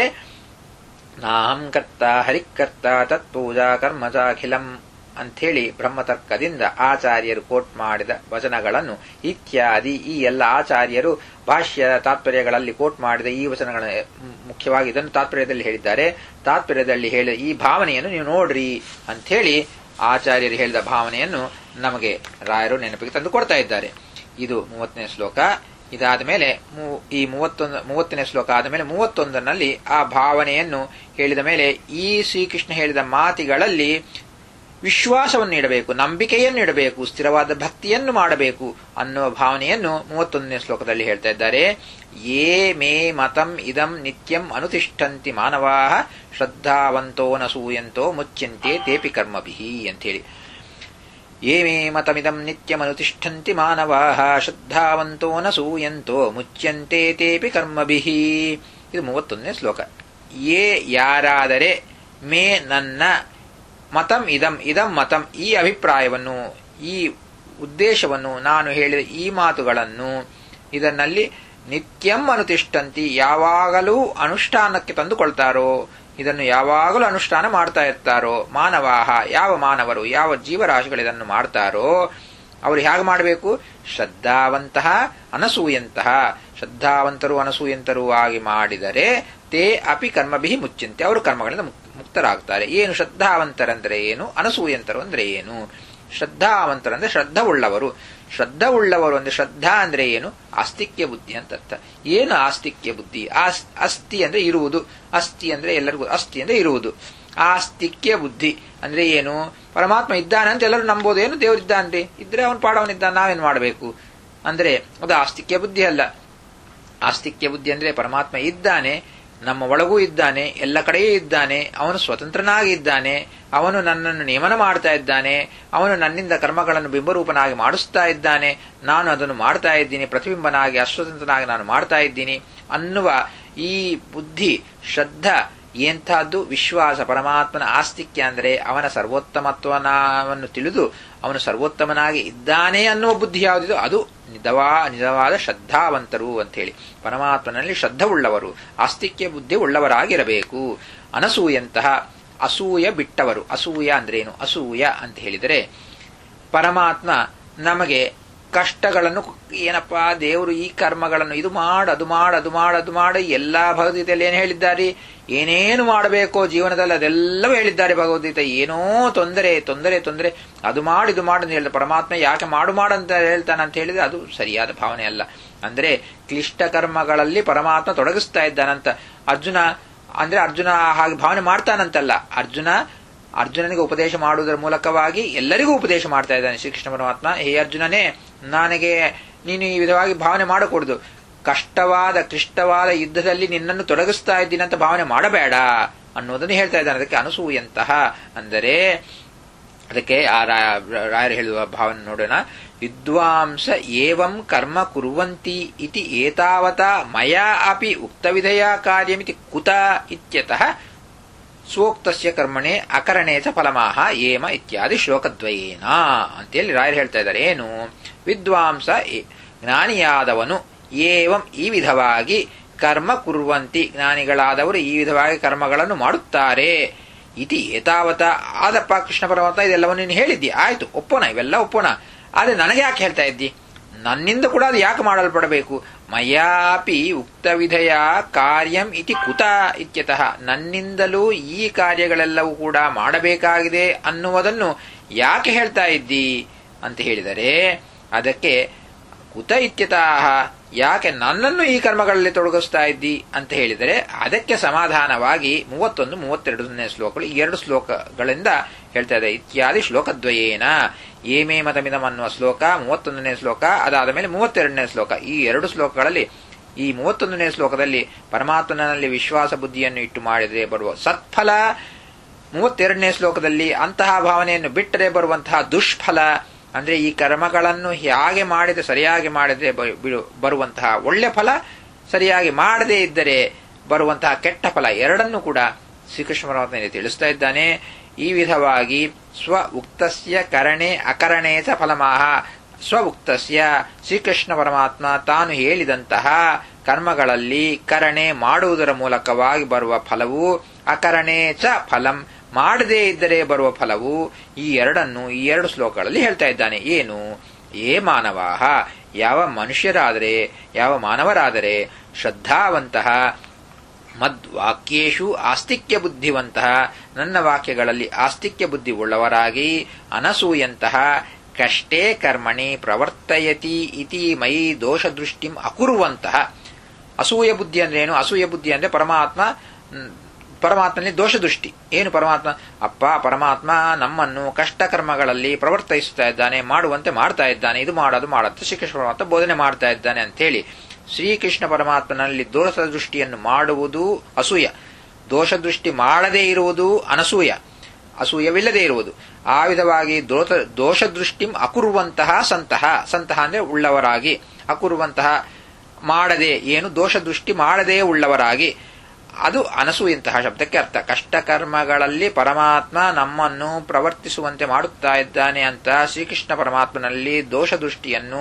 ನಾಹಂ ಕರ್ತ ಹರಿಕರ್ತ ತತ್ಪೂಜಾ ಕರ್ಮಚಾಖಿಲಂ ಅಂಥೇಳಿ ಬ್ರಹ್ಮತರ್ಕದಿಂದ ಆಚಾರ್ಯರು ಕೋಟ್ ಮಾಡಿದ ವಚನಗಳನ್ನು ಇತ್ಯಾದಿ ಈ ಎಲ್ಲ ಆಚಾರ್ಯರು ಭಾಷ್ಯ ತಾತ್ಪರ್ಯಗಳಲ್ಲಿ ಕೋಟ್ ಮಾಡಿದ ಈ ವಚನಗಳ ಮುಖ್ಯವಾಗಿ ಇದನ್ನು ತಾತ್ಪರ್ಯದಲ್ಲಿ ಹೇಳಿದ್ದಾರೆ ತಾತ್ಪರ್ಯದಲ್ಲಿ ಹೇಳಿದ ಈ ಭಾವನೆಯನ್ನು ನೀವು ನೋಡ್ರಿ ಅಂಥೇಳಿ ಆಚಾರ್ಯರು ಹೇಳಿದ ಭಾವನೆಯನ್ನು ನಮಗೆ ರಾಯರು ನೆನಪಿಗೆ ತಂದು ಕೊಡ್ತಾ ಇದ್ದಾರೆ ಇದು ಮೂವತ್ತನೇ ಶ್ಲೋಕ ಇದಾದ ಮೇಲೆ ಈ ಮೂವತ್ತೊಂದು ಮೂವತ್ತನೇ ಶ್ಲೋಕ ಆದ ಮೇಲೆ ಮೂವತ್ತೊಂದರಲ್ಲಿ ಆ ಭಾವನೆಯನ್ನು ಹೇಳಿದ ಮೇಲೆ ಈ ಶ್ರೀಕೃಷ್ಣ ಹೇಳಿದ ಮಾತಿಗಳಲ್ಲಿ ವಿಶ್ವಾಸವನ್ನು ಇಡಬೇಕು ನಂಬಿಕೆಯನ್ನು ಇಡಬೇಕು ಸ್ಥಿರವಾದ ಭಕ್ತಿಯನ್ನು ಮಾಡಬೇಕು ಅನ್ನುವ ಭಾವನೆಯನ್ನು ಮೂವತ್ತೊಂದನೇ ಶ್ಲೋಕದಲ್ಲಿ ಹೇಳ್ತಾ ಇದ್ದಾರೆ ಯೇ ಮೇ ಮತಂ ಇದಂ ನಿತ್ಯಂ ಅನುತಿಷ್ಠಂತಿ ಮಾನವಾ ಶ್ರದ್ಧಾವಂತೋ ನಸೂಯಂತೋ ಮುಚ್ಯಂತೆ ತೇಪಿ ಕರ್ಮಭಿಹಿ ಅಂತೇಳಿ ಯೇ ಮೇ ಮತಮಿದಂ ನಿತ್ಯಮನುತಿಷ್ಠಂತಿ ಮಾನವಾ ಶ್ರದ್ಧಾವಂತೋ ನ ಸೂಯಂತೋ ಮುಚ್ಯಂತೆ ತೇಪಿ ಕರ್ಮಭಿಹಿ ಇದು ಮೂವತ್ತೊಂದನೇ ಶ್ಲೋಕ ಯೇ ಯಾರಾದರೆ ಮೇ ನನ್ನ ಮತಂ ಇದಂ ಇದಂ ಮತಂ ಈ ಅಭಿಪ್ರಾಯವನ್ನು ಈ ಉದ್ದೇಶವನ್ನು ನಾನು ಹೇಳಿದ ಈ ಮಾತುಗಳನ್ನು ಇದನ್ನಲ್ಲಿ ನಿತ್ಯಂ ಅನುತಿಷ್ಠಂತಿ ಯಾವಾಗಲೂ ಅನುಷ್ಠಾನಕ್ಕೆ ತಂದುಕೊಳ್ತಾರೋ ಇದನ್ನು ಯಾವಾಗಲೂ ಅನುಷ್ಠಾನ ಮಾಡ್ತಾ ಇರ್ತಾರೋ ಮಾನವಾಹ ಯಾವ ಮಾನವರು ಯಾವ ಜೀವರಾಶಿಗಳು ಇದನ್ನು ಮಾಡ್ತಾರೋ ಅವರು ಹೇಗೆ ಮಾಡಬೇಕು ಶ್ರದ್ಧಾವಂತಹ ಅನಸೂಯಂತಹ ಶ್ರದ್ಧಾವಂತರು ಅನಸೂಯಂತರು ಆಗಿ ಮಾಡಿದರೆ ತೇ ಅಪಿ ಕರ್ಮಭಿ ಮುಚ್ಚಂತೆ ಅವರು ಕರ್ಮಗಳಿಂದ ಮುಕ್ತರಾಗ್ತಾರೆ ಏನು ಶ್ರದ್ಧಾವಂತರಂದ್ರೆ ಏನು ಅನಸೂಯಂತರು ಅಂದ್ರೆ ಏನು ಶ್ರದ್ಧಾವಂತರಂದ್ರೆ ಶ್ರದ್ಧವುಳ್ಳವರು ಶ್ರದ್ಧವುಳ್ಳವರು ಅಂದ್ರೆ ಶ್ರದ್ಧಾ ಅಂದ್ರೆ ಏನು ಆಸ್ತಿಕ್ಯ ಬುದ್ಧಿ ಅಂತ ಅರ್ಥ ಏನು ಆಸ್ತಿಕ್ಯ ಬುದ್ಧಿ ಅಸ್ಥಿ ಅಂದ್ರೆ ಇರುವುದು ಅಸ್ಥಿ ಅಂದ್ರೆ ಎಲ್ಲರಿಗೂ ಅಸ್ಥಿ ಅಂದ್ರೆ ಇರುವುದು ಆಸ್ತಿಕ್ಯ ಬುದ್ಧಿ ಅಂದ್ರೆ ಏನು ಪರಮಾತ್ಮ ಇದ್ದಾನೆ ಅಂತ ಎಲ್ಲರೂ ನಂಬೋದು ಏನು ದೇವರಿದ್ದಾನ್ರಿ ಇದ್ರೆ ಅವನ ಪಾಡವನಿದ್ದಾನೆ ನಾವೇನ್ ಮಾಡಬೇಕು ಅಂದ್ರೆ ಅದು ಆಸ್ತಿಕ್ಯ ಬುದ್ಧಿ ಅಲ್ಲ ಆಸ್ತಿಕ್ಯ ಬುದ್ಧಿ ಅಂದ್ರೆ ಪರಮಾತ್ಮ ಇದ್ದಾನೆ ನಮ್ಮ ಒಳಗೂ ಇದ್ದಾನೆ ಎಲ್ಲ ಕಡೆಯೂ ಇದ್ದಾನೆ ಅವನು ಸ್ವತಂತ್ರನಾಗಿ ಇದ್ದಾನೆ ಅವನು ನನ್ನನ್ನು ನೇಮನ ಮಾಡ್ತಾ ಇದ್ದಾನೆ ಅವನು ನನ್ನಿಂದ ಕರ್ಮಗಳನ್ನು ಬಿಂಬರೂಪನಾಗಿ ಮಾಡಿಸ್ತಾ ಇದ್ದಾನೆ ನಾನು ಅದನ್ನು ಮಾಡ್ತಾ ಇದ್ದೀನಿ ಪ್ರತಿಬಿಂಬನಾಗಿ ಅಸ್ವತಂತ್ರನಾಗಿ ನಾನು ಮಾಡ್ತಾ ಇದ್ದೀನಿ ಅನ್ನುವ ಈ ಬುದ್ಧಿ ಶ್ರದ್ಧಾ ಎಂಥದ್ದು ವಿಶ್ವಾಸ ಪರಮಾತ್ಮನ ಆಸ್ತಿಕ್ಯ ಅಂದರೆ ಅವನ ಸರ್ವೋತ್ತಮತ್ವವನ್ನು ತಿಳಿದು ಅವನು ಸರ್ವೋತ್ತಮನಾಗಿ ಇದ್ದಾನೆ ಅನ್ನುವ ಬುದ್ಧಿ ಯಾವುದಿದೋ ಅದು ನಿಜವಾ ನಿಜವಾದ ಶ್ರದ್ಧಾವಂತರು ಅಂತೇಳಿ ಪರಮಾತ್ಮನಲ್ಲಿ ಶ್ರದ್ಧವುಳ್ಳವರು ಆಸ್ತಿಕ್ಯ ಬುದ್ಧಿ ಉಳ್ಳವರಾಗಿರಬೇಕು ಅನಸೂಯಂತಹ ಅಸೂಯ ಬಿಟ್ಟವರು ಅಸೂಯ ಅಂದ್ರೇನು ಅಸೂಯ ಅಂತ ಹೇಳಿದರೆ ಪರಮಾತ್ಮ ನಮಗೆ ಕಷ್ಟಗಳನ್ನು ಏನಪ್ಪಾ ದೇವರು ಈ ಕರ್ಮಗಳನ್ನು ಇದು ಮಾಡ ಅದು ಮಾಡ ಅದು ಮಾಡ ಅದು ಮಾಡ ಎಲ್ಲಾ ಭಗವದ್ಗೀತೆಯಲ್ಲಿ ಏನು ಹೇಳಿದ್ದಾರೆ ಏನೇನು ಮಾಡಬೇಕೋ ಜೀವನದಲ್ಲಿ ಅದೆಲ್ಲವೂ ಹೇಳಿದ್ದಾರೆ ಭಗವದ್ಗೀತೆ ಏನೋ ತೊಂದರೆ ತೊಂದರೆ ತೊಂದರೆ ಅದು ಮಾಡಿ ಇದು ಮಾಡು ಅಂತ ಹೇಳಿದ ಪರಮಾತ್ಮ ಯಾಕೆ ಮಾಡು ಮಾಡಂತ ಹೇಳ್ತಾನೆ ಅಂತ ಹೇಳಿದ್ರೆ ಅದು ಸರಿಯಾದ ಭಾವನೆ ಅಲ್ಲ ಅಂದ್ರೆ ಕ್ಲಿಷ್ಟ ಕರ್ಮಗಳಲ್ಲಿ ಪರಮಾತ್ಮ ತೊಡಗಿಸ್ತಾ ಇದ್ದಾನಂತ ಅರ್ಜುನ ಅಂದ್ರೆ ಅರ್ಜುನ ಹಾಗೆ ಭಾವನೆ ಮಾಡ್ತಾನಂತಲ್ಲ ಅರ್ಜುನ ಅರ್ಜುನನಿಗೆ ಉಪದೇಶ ಮಾಡುವುದರ ಮೂಲಕವಾಗಿ ಎಲ್ಲರಿಗೂ ಉಪದೇಶ ಮಾಡ್ತಾ ಇದ್ದಾನೆ ಶ್ರೀಕೃಷ್ಣ ಪರಮಾತ್ಮ ಹೇ ಅರ್ಜುನನೇ ನನಗೆ ನೀನು ಈ ವಿಧವಾಗಿ ಭಾವನೆ ಮಾಡಕೂಡದು ಕಷ್ಟವಾದ ಕ್ಲಿಷ್ಟವಾದ ಯುದ್ಧದಲ್ಲಿ ನಿನ್ನನ್ನು ತೊಡಗಿಸ್ತಾ ಇದ್ದೀನಿ ಅಂತ ಭಾವನೆ ಮಾಡಬೇಡ ಅನ್ನೋದನ್ನು ಹೇಳ್ತಾ ಇದ್ದಾನೆ ಅದಕ್ಕೆ ಅನಸೂಯಂತಹ ಅಂದರೆ ಅದಕ್ಕೆ ಆ ರಾಯರು ಹೇಳುವ ಭಾವನೆ ನೋಡೋಣ ವಿದ್ವಾಂಸ ಏವಂ ಕರ್ಮ ಕುರುವಂತಿ ಇತಿ ಏತಾವತ ಮಯಾ ಅಪಿ ಉಕ್ತವಿಧಯ ಕಾರ್ಯಮಿತಿ ಕುತ ಇತ್ಯತಃ ಸ್ವೋಕ್ತಸ್ಯ ಕರ್ಮಣೆ ಅಕರಣೆ ಚ ಫಲಮಾಹ ಏಮ ಇತ್ಯಾದಿ ಶ್ಲೋಕದ್ವಯೇನ ಅಂತೇಳಿ ರಾಯರು ಹೇಳ್ತಾ ಇದ್ದಾರೆ ಏನು ವಿದ್ವಾಂಸ ಜ್ಞಾನಿಯಾದವನು ಏವಂ ಈ ವಿಧವಾಗಿ ಕರ್ಮ ಕುರುವಂತಿ ಜ್ಞಾನಿಗಳಾದವರು ಈ ವಿಧವಾಗಿ ಕರ್ಮಗಳನ್ನು ಮಾಡುತ್ತಾರೆ ಇತಿ ಏತಾವತ ಆದಪ್ಪ ಕೃಷ್ಣ ಪರಮಾತ್ಮ ಇದೆಲ್ಲವನ್ನು ನೀನು ಹೇಳಿದ್ದಿ ಆಯ್ತು ಒಪ್ಪೋಣ ಇವೆಲ್ಲ ಒಪ್ಪೋಣ ಆದ್ರೆ ನನಗೆ ಯಾಕೆ ಹೇಳ್ತಾ ಇದ್ದಿ ನನ್ನಿಂದ ಕೂಡ ಅದು ಯಾಕೆ ಮಾಡಲ್ಪಡಬೇಕು ಮಯಾಪಿ ಉಕ್ತ ವಿಧಯ ಕಾರ್ಯಂ ಇತಿ ಕುತ ಇತ್ಯತಃ ನನ್ನಿಂದಲೂ ಈ ಕಾರ್ಯಗಳೆಲ್ಲವೂ ಕೂಡ ಮಾಡಬೇಕಾಗಿದೆ ಅನ್ನುವುದನ್ನು ಯಾಕೆ ಹೇಳ್ತಾ ಇದ್ದಿ ಅಂತ ಹೇಳಿದರೆ ಅದಕ್ಕೆ ಕುತ ಇತ್ಯತಃ ಯಾಕೆ ನನ್ನನ್ನು ಈ ಕರ್ಮಗಳಲ್ಲಿ ತೊಡಗಿಸ್ತಾ ಇದ್ದಿ ಅಂತ ಹೇಳಿದರೆ ಅದಕ್ಕೆ ಸಮಾಧಾನವಾಗಿ ಮೂವತ್ತೊಂದು ಮೂವತ್ತೆರಡನೇ ಶ್ಲೋಕಗಳು ಈ ಎರಡು ಶ್ಲೋಕಗಳಿಂದ ಹೇಳ್ತಾ ಇದೆ ಇತ್ಯಾದಿ ಶ್ಲೋಕದ್ವಯೇನ ಏಮೇ ಮತಮಿದಂ ಅನ್ನುವ ಶ್ಲೋಕ ಮೂವತ್ತೊಂದನೇ ಶ್ಲೋಕ ಅದಾದ ಮೇಲೆ ಮೂವತ್ತೆರಡನೇ ಶ್ಲೋಕ ಈ ಎರಡು ಶ್ಲೋಕಗಳಲ್ಲಿ ಈ ಮೂವತ್ತೊಂದನೇ ಶ್ಲೋಕದಲ್ಲಿ ಪರಮಾತ್ಮನಲ್ಲಿ ವಿಶ್ವಾಸ ಬುದ್ಧಿಯನ್ನು ಇಟ್ಟು ಮಾಡಿದರೆ ಬರುವ ಸತ್ಫಲ ಮೂವತ್ತೆರಡನೇ ಶ್ಲೋಕದಲ್ಲಿ ಅಂತಹ ಭಾವನೆಯನ್ನು ಬಿಟ್ಟರೆ ಬರುವಂತಹ ದುಷ್ಫಲ ಅಂದ್ರೆ ಈ ಕರ್ಮಗಳನ್ನು ಹೇಗೆ ಮಾಡಿದ್ರೆ ಸರಿಯಾಗಿ ಮಾಡಿದ್ರೆ ಬರುವಂತಹ ಒಳ್ಳೆ ಫಲ ಸರಿಯಾಗಿ ಮಾಡದೇ ಇದ್ದರೆ ಬರುವಂತಹ ಕೆಟ್ಟ ಫಲ ಎರಡನ್ನೂ ಕೂಡ ಶ್ರೀಕೃಷ್ಣ ಪರಮಾತ್ಮ ತಿಳಿಸ್ತಾ ಇದ್ದಾನೆ ಈ ವಿಧವಾಗಿ ಸ್ವ ಉಕ್ತಸ್ಯ ಕರಣೆ ಅಕರಣೆ ಚ ಫಲಮಾಹ ಸ್ವ ಉಕ್ತಸ್ಯ ಶ್ರೀಕೃಷ್ಣ ಪರಮಾತ್ಮ ತಾನು ಹೇಳಿದಂತಹ ಕರ್ಮಗಳಲ್ಲಿ ಕರಣೆ ಮಾಡುವುದರ ಮೂಲಕವಾಗಿ ಬರುವ ಫಲವು ಅಕರಣೆ ಚ ಫಲಂ ಮಾಡದೇ ಇದ್ದರೆ ಬರುವ ಫಲವು ಈ ಎರಡನ್ನು ಈ ಎರಡು ಶ್ಲೋಕಗಳಲ್ಲಿ ಹೇಳ್ತಾ ಇದ್ದಾನೆ ಏನು ಏ ಮಾನವಾಹ ಯಾವ ಮನುಷ್ಯರಾದರೆ ಯಾವ ಮಾನವರಾದರೆ ಶ್ರದ್ಧಾವಂತಹ ಮದ್ವಾಕ್ಯೇಶು ಆಸ್ತಿಕ್ಯ ಬುದ್ಧಿವಂತಹ ನನ್ನ ವಾಕ್ಯಗಳಲ್ಲಿ ಆಸ್ತಿಕ್ಯ ಬುದ್ಧಿ ಉಳ್ಳವರಾಗಿ ಅನಸೂಯಂತಹ ಕಷ್ಟೇ ಕರ್ಮಣಿ ಪ್ರವರ್ತಯತಿ ಇತಿ ಮೈ ದೋಷದೃಷ್ಟಿಂ ಅಕುರುವಂತಹ ಅಸೂಯ ಬುದ್ಧಿ ಅಂದ್ರೆ ಏನು ಅಸೂಯ ಬುದ್ಧಿ ಅಂದ್ರೆ ಪರಮಾತ್ಮ ಪರಮಾತ್ಮನಲ್ಲಿ ದೋಷದೃಷ್ಟಿ ಏನು ಪರಮಾತ್ಮ ಅಪ್ಪ ಪರಮಾತ್ಮ ನಮ್ಮನ್ನು ಕಷ್ಟ ಕರ್ಮಗಳಲ್ಲಿ ಪ್ರವರ್ತಯಿಸ್ತಾ ಇದ್ದಾನೆ ಮಾಡುವಂತೆ ಮಾಡ್ತಾ ಇದ್ದಾನೆ ಇದು ಮಾಡೋದು ಮಾಡುತ್ತೆ ಶ್ರೀಕೃಷ್ಣ ಪರಮಾತ್ಮ ಬೋಧನೆ ಮಾಡ್ತಾ ಇದ್ದಾನೆ ಅಂತೇಳಿ ಶ್ರೀಕೃಷ್ಣ ಪರಮಾತ್ಮನಲ್ಲಿ ದೋಷ ದೃಷ್ಟಿಯನ್ನು ಮಾಡುವುದು ಅಸೂಯ ದೋಷ ದೃಷ್ಟಿ ಮಾಡದೇ ಇರುವುದು ಅನಸೂಯ ಅಸೂಯವಿಲ್ಲದೆ ಇರುವುದು ಆ ವಿಧವಾಗಿ ದೋಷ ದೃಷ್ಟಿಂ ಅಕುರುವಂತಹ ಸಂತಹ ಸಂತಹ ಅಂದ್ರೆ ಉಳ್ಳವರಾಗಿ ಅಕುರುವಂತಹ ಮಾಡದೆ ಏನು ದೋಷ ದೃಷ್ಟಿ ಮಾಡದೇ ಉಳ್ಳವರಾಗಿ ಅದು ಅನಸೂಯಂತಹ ಶಬ್ದಕ್ಕೆ ಅರ್ಥ ಕಷ್ಟ ಕರ್ಮಗಳಲ್ಲಿ ಪರಮಾತ್ಮ ನಮ್ಮನ್ನು ಪ್ರವರ್ತಿಸುವಂತೆ ಮಾಡುತ್ತಾ ಇದ್ದಾನೆ ಅಂತ ಶ್ರೀಕೃಷ್ಣ ಪರಮಾತ್ಮನಲ್ಲಿ ದೋಷ ದೃಷ್ಟಿಯನ್ನು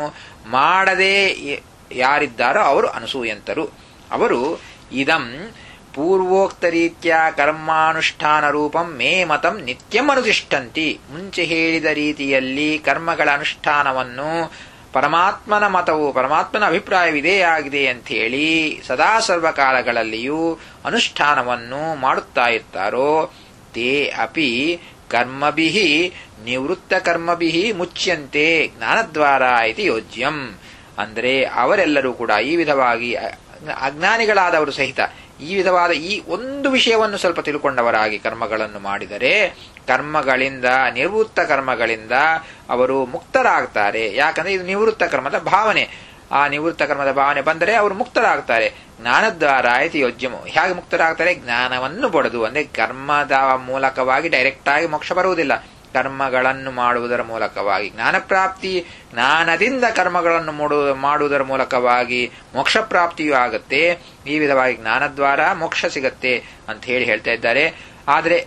ಮಾಡದೇ ಯಾರಿದ್ದಾರೋ ಅವರು ಅನಸೂಯಂತರು ಅವರು ಇದಂ ಪೂರ್ವೋಕ್ತ ರೀತ್ಯ ಕರ್ಮಾನುಷ್ಠಾನ ರೂಪಂ ಮೇ ಮತಂ ನಿತ್ಯಂ ಅನುತಿಷ್ಠಂತಿ ಮುಂಚೆ ಹೇಳಿದ ರೀತಿಯಲ್ಲಿ ಕರ್ಮಗಳ ಅನುಷ್ಠಾನವನ್ನು ಪರಮಾತ್ಮನ ಮತವು ಪರಮಾತ್ಮನ ಅಭಿಪ್ರಾಯವಿದೇ ಆಗಿದೆ ಅಂತ ಹೇಳಿ ಸದಾ ಸರ್ವಕಾಲಗಳಲ್ಲಿಯೂ ಅನುಷ್ಠಾನವನ್ನು ಮಾಡುತ್ತಾ ಇರ್ತಾರೋ ತೇ ಅಪಿ ಕರ್ಮಭಿ ನಿವೃತ್ತ ಕರ್ಮಭಿ ಮುಚ್ಯಂತೆ ಜ್ಞಾನದ್ವಾರ ಇತಿ ಯೋಜ್ಯಂ ಅಂದರೆ ಅವರೆಲ್ಲರೂ ಕೂಡ ಈ ವಿಧವಾಗಿ ಅಜ್ಞಾನಿಗಳಾದವರು ಸಹಿತ ಈ ವಿಧವಾದ ಈ ಒಂದು ವಿಷಯವನ್ನು ಸ್ವಲ್ಪ ತಿಳ್ಕೊಂಡವರಾಗಿ ಕರ್ಮಗಳನ್ನು ಮಾಡಿದರೆ ಕರ್ಮಗಳಿಂದ ನಿವೃತ್ತ ಕರ್ಮಗಳಿಂದ ಅವರು ಮುಕ್ತರಾಗ್ತಾರೆ ಯಾಕಂದ್ರೆ ಇದು ನಿವೃತ್ತ ಕರ್ಮದ ಭಾವನೆ ಆ ನಿವೃತ್ತ ಕರ್ಮದ ಭಾವನೆ ಬಂದರೆ ಅವರು ಮುಕ್ತರಾಗ್ತಾರೆ ಜ್ಞಾನದ್ವಾರ ಆಯ್ತು ಯೋಜ್ಯಮು ಹೇಗೆ ಮುಕ್ತರಾಗ್ತಾರೆ ಜ್ಞಾನವನ್ನು ಪಡೆದು ಅಂದ್ರೆ ಕರ್ಮದ ಮೂಲಕವಾಗಿ ಡೈರೆಕ್ಟ್ ಆಗಿ ಮೋಕ್ಷ ಬರುವುದಿಲ್ಲ ಕರ್ಮಗಳನ್ನು ಮಾಡುವುದರ ಮೂಲಕವಾಗಿ ಜ್ಞಾನ ಪ್ರಾಪ್ತಿ ಜ್ಞಾನದಿಂದ ಕರ್ಮಗಳನ್ನು ಮಾಡುವುದರ ಮೂಲಕವಾಗಿ ಮೋಕ್ಷ ಪ್ರಾಪ್ತಿಯೂ ಆಗುತ್ತೆ ಈ ವಿಧವಾಗಿ ಜ್ಞಾನದ್ವಾರ ಮೋಕ್ಷ ಸಿಗತ್ತೆ ಅಂತ ಹೇಳಿ ಹೇಳ್ತಾ ಇದ್ದಾರೆ ಆದರೆ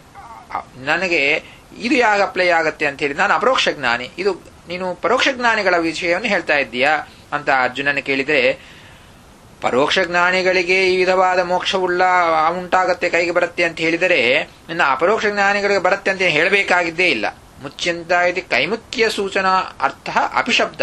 ನನಗೆ ಇದು ಯಾಗ ಅಪ್ಲೈ ಆಗತ್ತೆ ಅಂತ ಹೇಳಿ ನಾನು ಅಪರೋಕ್ಷ ಜ್ಞಾನಿ ಇದು ನೀನು ಪರೋಕ್ಷ ಜ್ಞಾನಿಗಳ ವಿಷಯವನ್ನು ಹೇಳ್ತಾ ಇದ್ದೀಯಾ ಅಂತ ಅರ್ಜುನನ ಕೇಳಿದರೆ ಪರೋಕ್ಷ ಜ್ಞಾನಿಗಳಿಗೆ ಈ ವಿಧವಾದ ಮೋಕ್ಷವುಳ್ಳ ಉಂಟಾಗತ್ತೆ ಕೈಗೆ ಬರುತ್ತೆ ಅಂತ ಹೇಳಿದರೆ ಇನ್ನು ಅಪರೋಕ್ಷ ಜ್ಞಾನಿಗಳಿಗೆ ಬರುತ್ತೆ ಅಂತ ಹೇಳಬೇಕಾಗಿದ್ದೇ ಇಲ್ಲ ಮುಚ್ಚಿಂತ ಇದು ಕೈಮುಖ್ಯ ಸೂಚನಾ ಅರ್ಥ ಅಪಿಶಬ್ದ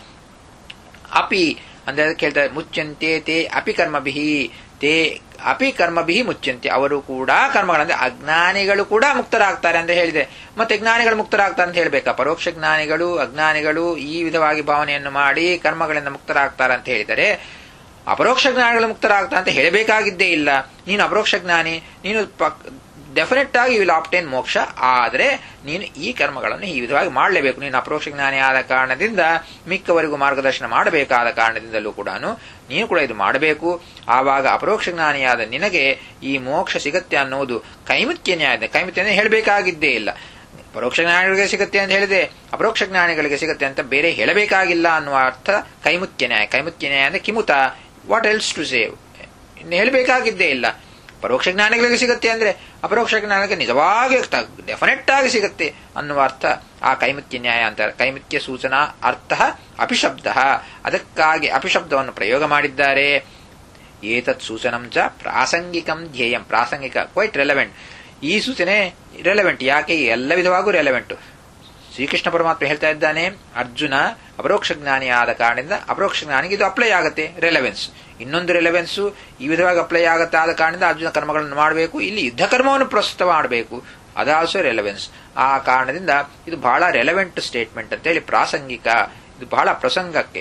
ಅಪಿ ಅಂದ್ರೆ ಅದಕ್ಕೆ ಹೇಳ್ತಾರೆ ಮುಚ್ಚಂತೆ ತೇ ಅಪಿ ಕರ್ಮಭಿಹಿ ತೇ ಅಪಿ ಕರ್ಮಭಿಹಿ ಮುಚ್ಚಂತೆ ಅವರು ಕೂಡ ಕರ್ಮಗಳಂದ್ರೆ ಅಜ್ಞಾನಿಗಳು ಕೂಡ ಮುಕ್ತರಾಗ್ತಾರೆ ಅಂತ ಹೇಳಿದೆ ಮತ್ತೆ ಜ್ಞಾನಿಗಳು ಮುಕ್ತರಾಗ್ತಾರೆ ಅಂತ ಹೇಳ್ಬೇಕಾ ಪರೋಕ್ಷ ಜ್ಞಾನಿಗಳು ಅಜ್ಞಾನಿಗಳು ಈ ವಿಧವಾಗಿ ಭಾವನೆಯನ್ನು ಮಾಡಿ ಕರ್ಮಗಳಿಂದ ಮುಕ್ತರಾಗ್ತಾರೆ ಅಂತ ಹೇಳಿದರೆ ಅಪರೋಕ್ಷ ಜ್ಞಾನಿಗಳು ಮುಕ್ತರಾಗ್ತಾ ಅಂತ ಹೇಳಬೇಕಾಗಿದ್ದೇ ಇಲ್ಲ ನೀನು ಅಪರೋಕ್ಷ ಜ್ಞಾನಿ ನೀನು ಡೆಫಿನೆಟ್ ಆಗಿ ವಿಲ್ ಆಪ್ಟೇನ್ ಮೋಕ್ಷ ಆದರೆ ನೀನು ಈ ಕರ್ಮಗಳನ್ನು ಈ ವಿಧವಾಗಿ ಮಾಡಲೇಬೇಕು ನೀನು ಅಪರೋಕ್ಷ ಜ್ಞಾನಿ ಆದ ಕಾರಣದಿಂದ ಮಿಕ್ಕವರಿಗೂ ಮಾರ್ಗದರ್ಶನ ಮಾಡಬೇಕಾದ ಕಾರಣದಿಂದಲೂ ಕೂಡ ನೀನು ಕೂಡ ಇದು ಮಾಡಬೇಕು ಆವಾಗ ಅಪರೋಕ್ಷ ಜ್ಞಾನಿಯಾದ ನಿನಗೆ ಈ ಮೋಕ್ಷ ಸಿಗತ್ತೆ ಅನ್ನೋದು ಕೈಮುತ್ಯ ನ್ಯಾಯ ಕೈಮುತ್ಯ ಹೇಳಬೇಕಾಗಿದ್ದೇ ಇಲ್ಲ ಪರೋಕ್ಷ ಜ್ಞಾನಿಗಳಿಗೆ ಸಿಗುತ್ತೆ ಅಂತ ಹೇಳಿದೆ ಅಪರೋಕ್ಷ ಜ್ಞಾನಿಗಳಿಗೆ ಸಿಗುತ್ತೆ ಅಂತ ಬೇರೆ ಹೇಳಬೇಕಾಗಿಲ್ಲ ಅನ್ನುವ ಅರ್ಥ ಕೈಮುತ್ಯ ನ್ಯಾಯ ಕೈಮುತ್ಯ ನ್ಯಾಯ ಅಂದ್ರೆ ಕಿಮುತ ವಾಟ್ ಎಲ್ಸ್ ಟು ಸೇವ್ ಇನ್ನು ಹೇಳಬೇಕಾಗಿದ್ದೇ ಇಲ್ಲ ಪರೋಕ್ಷ ಜ್ಞಾನಿಗಳಿಗೆ ಸಿಗುತ್ತೆ ಅಂದ್ರೆ ಅಪರೋಕ್ಷ ಜ್ಞಾನಕ್ಕೆ ನಿಜವಾಗಿ ಡೆಫಿನೆಟ್ ಆಗಿ ಸಿಗುತ್ತೆ ಅನ್ನುವ ಅರ್ಥ ಆ ಕೈಮುತ್ಯ ನ್ಯಾಯ ಅಂತ ಕೈಮುತ್ಯ ಸೂಚನಾ ಅರ್ಥ ಅಪಿಶಬ್ದ ಅದಕ್ಕಾಗಿ ಅಪಿಶಬ್ದವನ್ನು ಪ್ರಯೋಗ ಮಾಡಿದ್ದಾರೆ ಏತತ್ ಸೂಚನಂ ಚ ಪ್ರಾಸಂಗಿಕಂ ಧ್ಯೇಯಂ ಪ್ರಾಸಂಗಿಕ ಕ್ವೈಟ್ ರೆಲೆವೆಂಟ್ ಈ ಸೂಚನೆ ರೆಲೆವೆಂಟ್ ಯಾಕೆ ಎಲ್ಲ ವಿಧವಾಗೂ ರೆಲೆವೆಂಟ್ ಶ್ರೀಕೃಷ್ಣ ಪರಮಾತ್ಮ ಹೇಳ್ತಾ ಇದ್ದಾನೆ ಅರ್ಜುನ ಅಪರೋಕ್ಷ ಜ್ಞಾನಿ ಆದ ಕಾರಣದಿಂದ ಅಪರೋಕ್ಷ ಜ್ಞಾನಿಗೆ ಇದು ಅಪ್ಲೈ ಆಗುತ್ತೆ ರೆಲೆವೆನ್ಸ್ ಇನ್ನೊಂದು ರೆಲೆವೆನ್ಸ್ ಈ ವಿಧವಾಗಿ ಅಪ್ಲೈ ಆಗುತ್ತೆ ಆದ ಕಾರಣದಿಂದ ಅರ್ಜುನ ಕರ್ಮಗಳನ್ನು ಮಾಡಬೇಕು ಇಲ್ಲಿ ಯುದ್ಧ ಕರ್ಮವನ್ನು ಪ್ರಸ್ತುತ ಮಾಡಬೇಕು ಅದಾಲ್ಸೋ ರೆಲೆವೆನ್ಸ್ ಆ ಕಾರಣದಿಂದ ಇದು ಬಹಳ ರೆಲೆವೆಂಟ್ ಸ್ಟೇಟ್ಮೆಂಟ್ ಅಂತೇಳಿ ಪ್ರಾಸಂಗಿಕ ಇದು ಬಹಳ ಪ್ರಸಂಗಕ್ಕೆ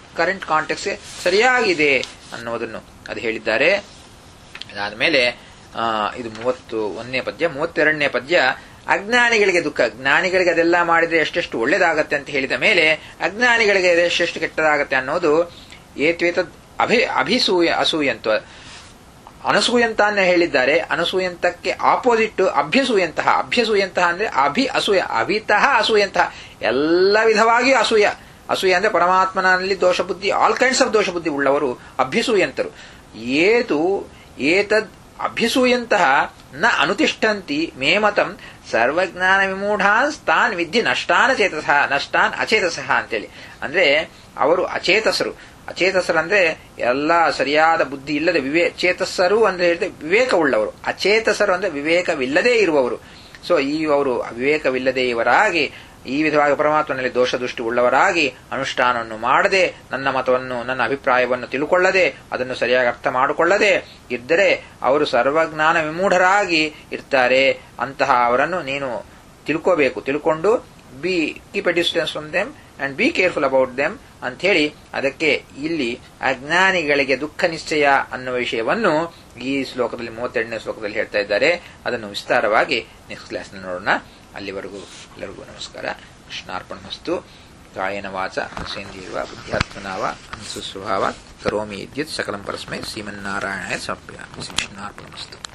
ಕರೆಂಟ್ ಕಾಂಟೆಕ್ಸ್ ಸರಿಯಾಗಿದೆ ಅನ್ನೋದನ್ನು ಅದು ಹೇಳಿದ್ದಾರೆ ಅದಾದ್ಮೇಲೆ ಆ, ಇದು ಮೂವತ್ತು ಒಂದನೇ ಪದ್ಯ ಮೂವತ್ತೆರಡನೇ ಪದ್ಯ ಅಜ್ಞಾನಿಗಳಿಗೆ ದುಃಖ ಜ್ಞಾನಿಗಳಿಗೆ ಅದೆಲ್ಲ ಮಾಡಿದ್ರೆ ಎಷ್ಟೆಷ್ಟು ಒಳ್ಳೇದಾಗತ್ತೆ ಅಂತ ಹೇಳಿದ ಮೇಲೆ ಅಜ್ಞಾನಿಗಳಿಗೆ ಎಷ್ಟೆಷ್ಟು ಕೆಟ್ಟದಾಗತ್ತೆ ಅನ್ನೋದು ಏತ್ವೇತ ಅಭಿ ಅಭಿಸೂಯ ಅಸೂಯಂತ ಅನಸೂಯಂತ ಹೇಳಿದ್ದಾರೆ ಅನಸೂಯಂತಕ್ಕೆ ಆಪೋಸಿಟ್ ಅಭ್ಯಸೂಯಂತಹ ಅಭ್ಯಸೂಯಂತಹ ಅಂದ್ರೆ ಅಭಿ ಅಸೂಯ ಅಭಿತಃ ಅಸೂಯಂತಹ ಎಲ್ಲ ವಿಧವಾಗಿಯೂ ಅಸೂಯ ಅಸೂಯ ಅಂದ್ರೆ ಪರಮಾತ್ಮನಲ್ಲಿ ದೋಷ ಬುದ್ಧಿ ಆಲ್ ಕೈಂಡ್ಸ್ ಆಫ್ ದೋಷ ಬುದ್ಧಿ ಉಳ್ಳವರು ಅಭ್ಯಸೂಯಂತರು ಏತು ಏತದ್ ಅಭ್ಯಸೂಯಂತಹ ನ ಅನುತಿಷ್ಠಂತಿ ಮೇಮತಂ ಸರ್ವಜ್ಞಾನ ವಿಮೂಢಾನ್ ತಾನ್ ವಿದ್ಯೆ ನಷ್ಟಾನ ಚೇತಸಃ ನಷ್ಟಾನ್ ಅಚೇತಸಃ ಅಂತೇಳಿ ಅಂದ್ರೆ ಅವರು ಅಚೇತಸರು ಅಚೇತಸರಂದ್ರೆ ಎಲ್ಲ ಸರಿಯಾದ ಬುದ್ಧಿ ಇಲ್ಲದೆ ವಿವೇ ಚೇತಸ್ಸರು ಅಂದ್ರೆ ಹೇಳಿದ್ರೆ ವಿವೇಕವುಳ್ಳವರು ಅಚೇತಸರು ಅಂದ್ರೆ ವಿವೇಕವಿಲ್ಲದೇ ಇರುವವರು ಸೊ ಈ ಅವರು ವಿವೇಕವಿಲ್ಲದೆ ಇವರಾಗಿ ಈ ವಿಧವಾಗಿ ಪರಮಾತ್ಮನಲ್ಲಿ ದೋಷ ದೃಷ್ಟಿ ಉಳ್ಳವರಾಗಿ ಅನುಷ್ಠಾನವನ್ನು ಮಾಡದೆ ನನ್ನ ಮತವನ್ನು ನನ್ನ ಅಭಿಪ್ರಾಯವನ್ನು ತಿಳ್ಕೊಳ್ಳದೆ ಅದನ್ನು ಸರಿಯಾಗಿ ಅರ್ಥ ಮಾಡಿಕೊಳ್ಳದೆ ಇದ್ದರೆ ಅವರು ಸರ್ವಜ್ಞಾನ ವಿಮೂಢರಾಗಿ ಇರ್ತಾರೆ ಅಂತಹ ಅವರನ್ನು ನೀನು ತಿಳ್ಕೋಬೇಕು ತಿಳ್ಕೊಂಡು be keep a distance from them and be careful about them ಅಂತ ಹೇಳಿ ಅದಕ್ಕೆ ಇಲ್ಲಿ ಅಜ್ಞಾನಿಗಳಿಗೆ ದುಃಖ ನಿಶ್ಚಯ ಅನ್ನುವ ವಿಷಯವನ್ನು ಈ ಶ್ಲೋಕದಲ್ಲಿ ಮೂವತ್ತೆರಡನೇ ಶ್ಲೋಕದಲ್ಲಿ ಹೇಳ್ತಾ ಇದ್ದಾರೆ ಅದನ್ನು ವಿಸ್ತಾರವಾಗಿ ನೆಕ್ಸ್ಟ್ ಕ್ಲಾಸ್ನಲ್ಲಿ ನೋಡೋಣ ಅಲ್ಲಿವರೆಗೂ ಎಲ್ಲರಿಗೂ ನಮಸ್ಕಾರ ಕೃಷ್ಣಾರ್ಪಣಮಸ್ತು ಕಾಯನ ವಾಚ ಸೇಂದ್ರಿಯವ ಬುದ್ಧ್ಯಾತ್ಮನಾವ ಅನುಸುಸ್ವಭಾವ ಕರೋಮಿ ಇದ್ಯುತ್ ಸಕಲಂ ಪರಸ್ಮೈ ಶ್ರೀಮನ್ನಾರಾಯಣ ಸಮರ್ಪಯಾಮಿ ಕೃಷ್ಣಾರ್ಪಣಮಸ್ತು